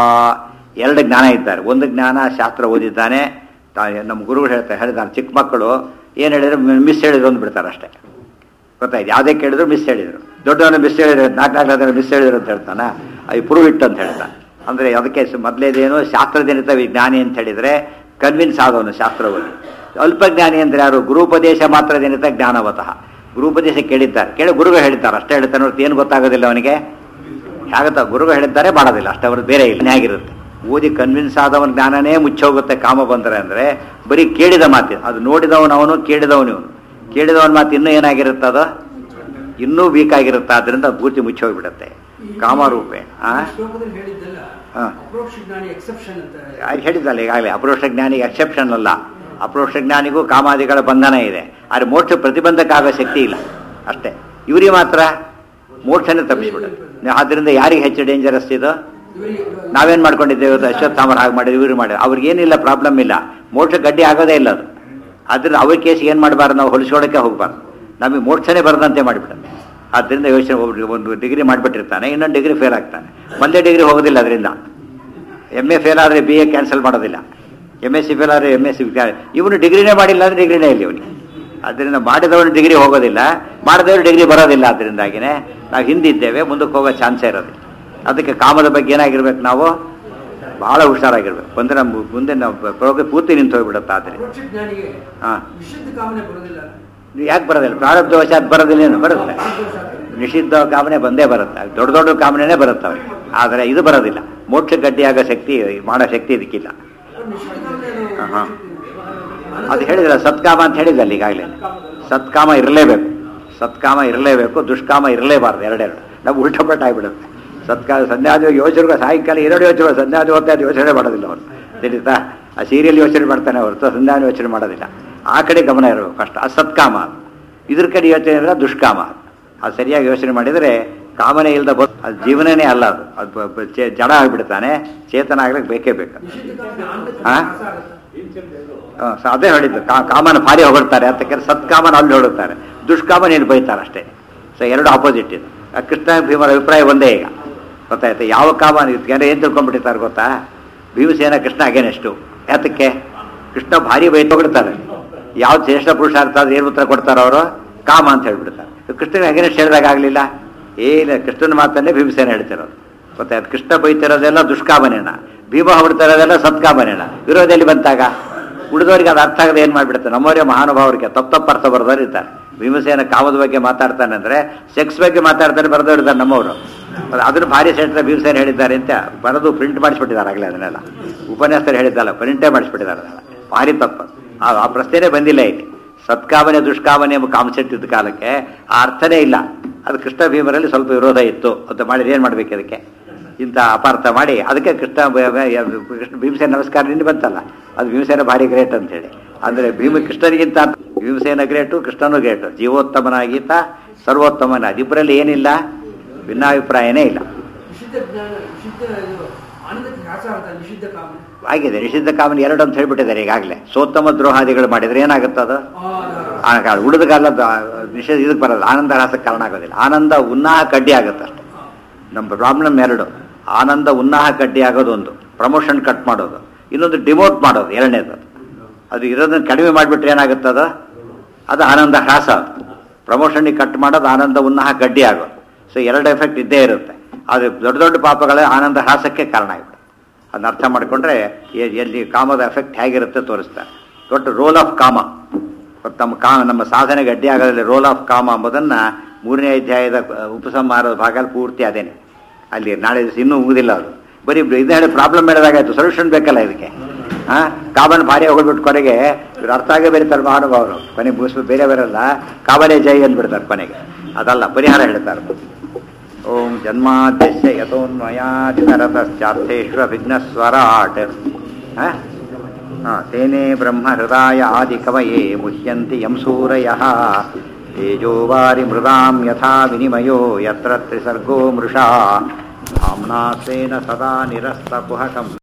ಎರಡು ಜ್ಞಾನ ಇದ್ದಾರೆ ಒಂದು ಜ್ಞಾನ ಶಾಸ್ತ್ರ ಓದಿದ್ದಾನೆ ತಾ- ನಮ್ಮ ಗುರುಗಳು ಹೇಳ್ತಾರೆ ಹೇಳಿದಾನೆ ಚಿಕ್ಕ ಮಕ್ಕಳು ಏನು ಹೇಳಿದ್ರು ಮಿಸ್ ಹೇಳಿದ್ರು ಅಂದ್ಬಿಡ್ತಾರೆ ಅಷ್ಟೇ ಗೊತ್ತಾಯ್ತು ಯಾವುದೇ ಕೇಳಿದ್ರು ಮಿಸ್ ಹೇಳಿದ್ರು ದೊಡ್ಡವನು ಮಿಸ್ ಹೇಳಿದ್ರು ನಾಲ್ಕು ನಾಲ್ಕು ಅದನ್ನು ಮಿಸ್ ಹೇಳಿದ್ರು ಅಂತ ಹೇಳ್ತಾನ ಐ ಪ್ರೂವ್ ಇಟ್ ಅಂತ ಹೇಳ್ತಾನೆ ಅಂದರೆ ಅದಕ್ಕೆ ಸ- ಮೊದಲೇದೇನು ಶಾಸ್ತ್ರಜನಿತ ವಿಜ್ಞಾನಿ ಅಂತ ಹೇಳಿದರೆ ಕನ್ವಿನ್ಸ್ ಆದವನು ಶಾಸ್ತ್ರವನ್ನು ಅಲ್ಪಜ್ಞಾನಿ ಅಂದರೆ ಯಾರು ಗುರುಪದೇಶ ಮಾತ್ರ ಜನಿತ ಜ್ಞಾನವತಃ ಗುರುಪದೇಶ ಕೇಳಿದ್ದಾರೆ ಕೇಳಿ ಗುರುಗಳು ಹೇಳಿದ್ದಾರೆ ಅಷ್ಟೇ ಹೇಳ್ತಾನೆ ಹೊರತು ಏನು ಗೊತ್ತಾಗೋದಿಲ್ಲ ಅವನಿಗೆ ಹೇಗತ್ತ ಗುರುಗಳು ಹೇಳಿದ್ದಾರೆ ಮಾಡೋದಿಲ್ಲ ಅಷ್ಟೇ ಅವ್ರದ್ದು ಬೇರೆ ಇಲ್ಲ ಹೇಗಿರುತ್ತೆ ಓದಿ ಕನ್ವಿನ್ಸ್ ಆದವನ ಜ್ಞಾನನೇ ಮುಚ್ಚೋಗುತ್ತೆ ಕಾಮ ಬಂದರೆ ಅಂದರೆ ಬರೀ ಕೇಳಿದ ಮಾತು ಅದು ನೋಡಿದವನು ಅವನು ಕೇಳಿದವನು ಇವನು ಕೇಳಿದವನ ಮಾತು ಇನ್ನೂ ಏನಾಗಿರುತ್ತೆ ಅದು ಇನ್ನೂ ವೀಕ್ ಆಗಿರುತ್ತೆ ಆದ್ರಿಂದ ಅದು ಪೂರ್ತಿ ಮುಚ್ಚೋಗ್ಬಿಡುತ್ತೆ ಕಾಮರೂಪೆ ಆ ಶ್ಲೋಕದಲ್ಲಿ ಹೇಳಿದ್ದಲ್ಲ ಹಾ. ಅಪ್ರೋಕ್ಷ ಜ್ಞಾನಿ ಎಕ್ಸೆಪ್ಷನ್ ಅಂತ ಅದು ಹೇಳಿದ್ದಲ್ಲ ಈಗಾಗಲೇ ಅಪರೋಕ್ಷ ಜ್ಞಾನಿಗೆ ಎಕ್ಸೆಪ್ಷನ್ ಅಲ್ಲ ಅಪರೋಕ್ಷ ಜ್ಞಾನಿಗೂ ಕಾಮಾದಿಗಳ ಬಂಧನ ಇದೆ ಆದರೆ ಮೋಕ್ಷ ಪ್ರತಿಬಂಧಕ ಆಗೋ ಶಕ್ತಿ ಇಲ್ಲ ಅಷ್ಟೇ ಇವರಿಗೆ ಮಾತ್ರ ಮೋಕ್ಷನೇ ತಪ್ಪಿಸ್ಬಿಡುತ್ತೆ ಆದ್ದರಿಂದ ಯಾರಿಗೆ ಹೆಚ್ಚು ಡೇಂಜರಸ್ ಇದು ಇವರಿಗೆ ನಾವೇನ್ ಮಾಡ್ಕೊಂಡಿದ್ದೇವೆ ಇವತ್ತು ಅಶ್ವತ್ಥಾಮರ್ ಹಾಗೆ ಮಾಡಿದ್ವಿ ಇವ್ರು ಮಾಡಿದ್ರು ಅವ್ರಿಗೆ ಏನಿಲ್ಲ ಪ್ರಾಬ್ಲಮ್ ಇಲ್ಲ ಮೋಕ್ಷ ಗಡ್ಡಿ ಆಗೋದೇ ಇಲ್ಲ ಅದು ಅದ್ರ ಅವ್ರ ಕೇಸ್ ಏನು ಮಾಡಬಾರ್ದು ನಾವು ಹೊಲಿಸ್ಕೊಳಕ್ಕೆ ಹೋಗ್ಬಾರ್ದು ನಮಗೆ ಮೋಕ್ಷನೇ ಬರದಂತೆ ಮಾಡಿಬಿಡ್ತಾನೆ ಆದ್ದರಿಂದ ಯೋಚನೆ ಒಬ್ರಿಗೆ ಒಂದು ಡಿಗ್ರಿ ಮಾಡಿಬಿಟ್ಟಿರ್ತಾನೆ ಇನ್ನೊಂದು ಡಿಗ್ರಿ ಫೇಲ್ ಆಗ್ತಾನೆ ಒಂದೇ ಡಿಗ್ರಿ ಹೋಗೋದಿಲ್ಲ ಅದರಿಂದ ಎಮ್ ಎ ಫೇಲ್ ಆದರೆ ಬಿ ಎ ಕ್ಯಾನ್ಸಲ್ ಮಾಡೋದಿಲ್ಲ ಎಮ್ ಎಸ್ ಸಿ ಫೇಲ್ ಆದರೆ ಎಮ್ ಎಸ್ ಸಿ ಇವನು ಡಿಗ್ರಿನೇ ಮಾಡಿಲ್ಲ ಅಂದರೆ ಡಿಗ್ರಿನೇ ಇಲ್ಲ ಇವನಿಗೆ ಅದರಿಂದ ಮಾಡಿದವನು ಡಿಗ್ರಿ ಹೋಗೋದಿಲ್ಲ ಮಾಡಿದವರು ಡಿಗ್ರಿ ಬರೋದಿಲ್ಲ ಅದರಿಂದಾಗಿನೇ ನಾವು ಹಿಂದಿದ್ದೇವೆ ಮುಂದಕ್ಕೆ ಹೋಗೋ ಚಾನ್ಸೇ ಇರೋದಿಲ್ಲ ಅದಕ್ಕೆ ಕಾಮದ ಬಗ್ಗೆ ಏನಾಗಿರ್ಬೇಕು ನಾವು ಬಹಳ ಹುಷಾರಾಗಿರ್ಬೇಕು ಬಂದ್ರೆ ನಮ್ಮ ಮುಂದೆ ನಾವು ಪ್ರೋಗ್ರೆ ಪೂರ್ತಿ ನಿಂತು ಹೋಗ್ಬಿಡುತ್ತೆ ಆದರೆ ಮೋಕ್ಷ ಜ್ಞಾನಿಗೆ ಹಾಂ ವಿಶುದ್ಧ ಕಾಮನೆ ಬರೋದಿಲ್ಲ ಯಾಕೆ ಬರೋದಿಲ್ಲ ಪ್ರಾರಬ್ಧ ವಶಾತ್ ಬರೋದಿಲ್ಲ ಏನು ಬರುತ್ತೆ ಸಂತೋಷ ಆಗ್ತದೆ. ನಿಷಿದ್ಧ ಕಾಮನೆ ಬಂದೇ ಬರುತ್ತೆ ದೊಡ್ಡ ದೊಡ್ಡ ಕಾಮನೆನೇ ಬರುತ್ತೆ ಅವ್ರಿಗೆ ಆದರೆ ಇದು ಬರೋದಿಲ್ಲ ಮೋಕ್ಷ ಗಡ್ಡಿಯಾಗೋ ಶಕ್ತಿ ಮಾಡೋ ಶಕ್ತಿ ಇದಕ್ಕಿಲ್ಲ ನಿಷಿದ್ಧ ಕಾಮನೆ ಅದು ಹಾ, ಹಾ. ಮೋಕ್ಷಕ್ಕೆ- ಅದು ಹೇಳಿದ್ರೆ ಸತ್ಕಾಮ ಅಂತ ಹೇಳಿದಲ್ಲಿ ಈಗಾಗಲೇ ಸತ್ಕಾಮ ಇರಲೇಬೇಕು ಸತ್ಕಾಮ ಇರಲೇಬೇಕು ದುಷ್ಕಾಮ ಇರಲೇಬಾರ್ದು ಎರಡೆರಡು ನಾವು ಉಲ್ಟಪಟ್ಟ ಆಗಿಬಿಡುತ್ತೆ ಸತ್ಕಾಲ ಸಂಧ್ಯಾದಿ ಯೋಚನೆ ಸಾಯಂಕಾಲ ಎರಡು ಯೋಚನೆ ಸಂಧ್ಯಾದಿ ಹೊತ್ತೆ ಅದು ಯೋಚನೆ ಮಾಡೋದಿಲ್ಲ ಅವನು ತಿಳಿತಾ ಆ ಸೀರಿಯಲ್ ಯೋಚನೆ ಮಾಡ್ತಾನೆ ಹೊರತು ಸಂಧ್ಯಾದಿ ಯೋಚನೆ ಮಾಡೋದಿಲ್ಲ ಆ ಕಡೆ ಗಮನ ಇರಬೇಕು ಫಸ್ಟ್ ಅದು ಸತ್ಕಾಮ ಅದು. ಇದ್ರ ಕಡೆ ಯೋಚನೆ ಇದ್ರೆ ದುಷ್ಕಾಮ ಅದು. ಅದು ಸರಿಯಾಗಿ ಯೋಚನೆ ಮಾಡಿದರೆ ಕಾಮನೆ ಇಲ್ಲದ ಬ ಅದು ಜೀವನನೇ ಅಲ್ಲ ಅದು ಅದು ಬ- ಬ- ಚೇ- ಜಡ ಆಗಿಬಿಡ್ತಾನೆ ಚೇತನ ಆಗ್ಲಿಕ್ಕೆ ಬೇಕೇ ಬೇಕು ನಿಷಿದ್ಧ ಕಾಮನೆ ಆನಂದಕ್ಕೆ ಹಾ? ತ್ರಾಸ ಆಗುತ್ತೆ. ಆ, ಸ- ಅದೇ ಹೇಳಿದ್ದು ಕಾ- ಕಾಮನ ಭಾರಿ ಹೊಗಳ್ತಾರೆ ಅದಕ್ಕೆ ಸತ್ಕಾಮನ ಅಲ್ಲಿ ಹೊಡುತ್ತಾರೆ ದುಷ್ಕಾಮ ನೀನು ಬೈತಾರೆ ಅಷ್ಟೇ ಸೊ ಎರಡು ಆಪೋಸಿಟ್ ಇದು ಆ ಕೃಷ್ಣ ಭೀಮರ ಅಭಿಪ್ರಾಯ ಒಂದೇ ಈಗ ಗೊತ್ತಾಯ್ತು ಯಾವ ಕಾಮ ಯಾರು ಏನು ತಿಳ್ಕೊಂಡ್ಬಿಟ್ಟಿರ್ತಾರೆ ಗೊತ್ತಾ ಭೀಮಸೇನ ಕೃಷ್ಣ ಅಗೇನೆಷ್ಟು ಯಾತಕ್ಕೆ ಕೃಷ್ಣ ಭಾರಿ ಬೈ ಹೊಗಳ್ತಾರೆ ಯಾವ ಶ್ರೇಷ್ಠ ಪುರುಷಾರ್ಥ ಅದು ಏನು ಉತ್ತರ ಕೊಡ್ತಾರೆ ಅವರು ಕಾಮ ಅಂತ ಹೇಳ್ಬಿಡ್ತಾರೆ ಕೃಷ್ಣನ ಅಗೇನೆಸ್ಟ್ ಹೇಳಿದಾಗ ಆಗಲಿಲ್ಲ ಏನಿಲ್ಲ ಕೃಷ್ಣನ ಮಾತನ್ನೇ ಭೀಮಸೇನ ಹೇಳ್ತಿರೋದು ಗೊತ್ತಾಯ್ತು ಕೃಷ್ಣ ಬೈತಿರೋದೆಲ್ಲ ದುಷ್ಕಾಮನೇನ ಭೀಮ ಹೊಡ್ತಾ ಇರೋದೆಲ್ಲ ಸತ್ಕಾಮನೇನ ವಿರೋಧದಲ್ಲಿ ಬಂತಾಗ ಉಳಿದವರಿಗೆ ಅದು ಅರ್ಥ ಆಗದೆ ಏನು ಮಾಡಿಬಿಡುತ್ತೆ ನಮ್ಮವರೇ ಮಹಾನುಭಾವರಿಗೆ ತಪ್ಪು ತಪ್ಪು ಅರ್ಥ ಬರೆದವರು ಇದ್ದಾರೆ ಭೀಮಸೇನ ಕಾಮದ ಬಗ್ಗೆ ಮಾತಾಡ್ತಾನೆ ಅಂದರೆ ಸೆಕ್ಸ್ ಬಗ್ಗೆ ಮಾತಾಡ್ತಾನೆ ಬರೆದವರು ಇದ್ದಾರೆ ನಮ್ಮವರು ಅದು ಅದನ್ನು ಭಾರಿ ಸೆಟ್ರ ಭೀಮಸೇನ ಹೇಳಿದ್ದಾರೆ ಅಂತ ಬರೆದು ಪ್ರಿಂಟ್ ಮಾಡಿಸ್ಬಿಟ್ಟಿದ್ದಾರೆ ಆಗಲೇ ಅದನ್ನೆಲ್ಲ ಉಪನ್ಯಾಸರು ಹೇಳಿದ್ದಲ್ಲ ಪ್ರಿಂಟೇ ಮಾಡಿಸ್ಬಿಟ್ಟಿದ್ದಾರೆ ಅದನ್ನೆಲ್ಲ ಭಾರಿ ತಪ್ಪು ಆ ಆ ಪ್ರಶ್ನೆನೇ ಬಂದಿಲ್ಲ ಇಲ್ಲಿ ಸತ್ಕಾಮನೆ ದುಷ್ಕಾಮನೆ ಎಂಬ ಕಾನ್ಸೆಪ್ಟ್ ಇದ್ದ ಕಾಲಕ್ಕೆ ಆ ಅರ್ಥನೇ ಇಲ್ಲ ಅದು ಕೃಷ್ಣ ಭೀಮರಲ್ಲಿ ಸ್ವಲ್ಪ ವಿರೋಧ ಇತ್ತು ಅಂತ ಮಾಡಿದ್ರೆ ಏನು ಮಾಡ್ಬೇಕು ಅದಕ್ಕೆ ಇಂಥ ಅಪಾರ್ಥ ಮಾಡಿ ಅದಕ್ಕೆ ಕೃಷ್ಣ ಬ- ಬ- ಯಾವ್ದು ಕೃಷ್ಣ ಭೀಮಸೇನ ನಮಸ್ಕಾರ ನಿನ್ನೆ ಬಂತಲ್ಲ ಅದು ಭೀಮಸೇನ ಭಾರಿ ಗ್ರೇಟ್ ಅಂತ ಹೇಳಿ ಅಂದ್ರೆ ಭೀಮ ಕೃಷ್ಣನಿಗಿಂತ ಭೀಮಸೇನ ಗ್ರೇಟು ಕೃಷ್ಣನೂ ಗ್ರೇಟು ಜೀವೋತ್ತಮನಾಗೀತ ಸರ್ವೋತ್ತಮನ ಅದಿಬ್ಬರಲ್ಲಿ ಏನಿಲ್ಲ ಭಿನ್ನಾಭಿಪ್ರಾಯನೇ ಇಲ್ಲ ನಿಷಿದ್ಧ ಜ್ಞಾನ ನಿಷಿದ್ಧ ಇದು ಆನಂದಕ್ಕೆ ತ್ರಾಸ ಆಗುತ್ತೆ ನಿಷಿದ್ಧ ಕಾಮನೆ ಆಗಿದೆ ನಿಷಿದ್ಧ ಕಾಮನ್ ಎರಡು ಅಂತ ಹೇಳ್ಬಿಟ್ಟಿದ್ದಾರೆ ಈಗಾಗಲೇ ಸೋತ್ತಮ ದ್ರೋಹಾದಿಗಳು ಮಾಡಿದ್ರೆ ಏನಾಗುತ್ತದು ಆ, ಅದು- ಉಳಿದ ಕಾಲ ನಿಷೇಧ ಇದಕ್ಕೆ ಬರೋದು ಆನಂದ ಹಾಸಕ್ಕೆ ಕಾರಣ ಆಗೋದಿಲ್ಲ ಆನಂದ ಉನ್ನಾಹ ಕಡ್ಡಿ ಆಗುತ್ತೆ ಅಷ್ಟೇ ನಮ್ಮ ಪ್ರಾಬ್ಲಮ್ ಎರಡು ಆನಂದ ಉನ್ನಾಹ ಕಡ್ಡಿ ಆಗೋದು ಒಂದು ಪ್ರಮೋಷನ್ ಕಟ್ ಮಾಡೋದು ಇನ್ನೊಂದು ಡಿಮೋಟ್ ಮಾಡೋದು ಎರಡನೇದು ಅದು. ಅದು ಇರೋದನ್ನ ಕಡಿಮೆ ಮಾಡಿಬಿಟ್ರೆ ಏನಾಗುತ್ತದ ಅದು ಆನಂದ ಹ್ರಾಸ ಪ್ರಮೋಷನ್ಗೆ ಕಟ್ ಮಾಡೋದು ಆನಂದ ಉನ್ನಾಹ ಗಡ್ಡಿ ಆಗೋದು ಸೊ ಎರಡು ಎಫೆಕ್ಟ್ ಇದ್ದೇ ಇರುತ್ತೆ ಅದು ದೊಡ್ಡ ದೊಡ್ಡ ಪಾಪಗಳೇ ಆನಂದ ಹ್ರಾಸಕ್ಕೆ ಕಾರಣ ಆಗುತ್ತೆ ಅದನ್ನ ಅರ್ಥ ಮಾಡಿಕೊಂಡ್ರೆ ಎ- ಎಲ್ಲಿ ಕಾಮದ ಎಫೆಕ್ಟ್ ಹೇಗಿರುತ್ತೆ ತೋರಿಸ್ತಾರೆ ದೊಡ್ಡ ರೋಲ್ ಆಫ್ ಕಾಮ ಮತ್ತು ನಮ್ಮ ಕಾಮ ನಮ್ಮ ಸಾಧನೆಗೆ ಅಡ್ಡಿ ಆಗೋದ್ರಲ್ಲಿ ರೋಲ್ ಆಫ್ ಕಾಮ ಎಂಬುದನ್ನು ಮೂರನೇ ಅಧ್ಯಾಯದ ಅಹ್, ಉಪಸಂಹಾರದ ಭಾಗ ಪೂರ್ತಿ ಅದೇನೆ ಅಲ್ಲಿ ನಾಳೆ ದಿವಸ ಇನ್ನೂ ಮುಗಿದಿಲ್ಲ ಅದು ಬರೀ ಇದು ಹೇಳಿ ಪ್ರಾಬ್ಲಮ್ ಹೇಳಿದಾಗಾಯ್ತು ಸೊಲ್ಯೂಷನ್ ಬೇಕಲ್ಲ ಇದಕ್ಕೆ ಹಾ ಕಾಮನ್ ಭಾರಿ ಹೋಗ್ಬಿಟ್ಟು ಕೊನೆಗೆ ಇವ್ರು ಅರ್ಥ ಆಗೇ ಬೇರೆ ಮಹಾನುಭಾವರು ಕೊನೆಗೆ ಮುಗಿಸ್ಬಿಟ್ಟು ಬೇರೆ ಬೇರೆಲ್ಲ ಕಾಬಲೆ ಜೈ ಅಂದ್ಬಿಡ್ತಾರೆ ಕೊನೆಗೆ ಅದಲ್ಲ ಪರಿಹಾರ ಹೇಳ್ತಾರೆ ಓಂ ಜನ್ಮಾದ್ಯಸ್ಯ ಯಥೋನ್ಮಯಾದಿತರತಶ್ಚಾರ್ಥೇಶ್ವ ವಿಘ್ನಸ್ವರಾಟ್ ಹಾ ಹಾ, ತೇನೇ ಬ್ರಹ್ಮ ಹೃದಯ ಆದಿ ಕವಯೇ ಮುಹ್ಯಂತಿ ಯಂ ಸೂರಯಃ ತೇಜೋ ವಾರಿ ಮೃದಾಂ ಯಥಾ ವಿನಿಮಯೋ ಯತ್ರ ತ್ರಿಸರ್ಗೋ ಮೃಷಾ ಧಾಮ್ನಾ ಸ್ವೇನ ಸದಾ ನಿರಸ್ತಕುಹಕಂ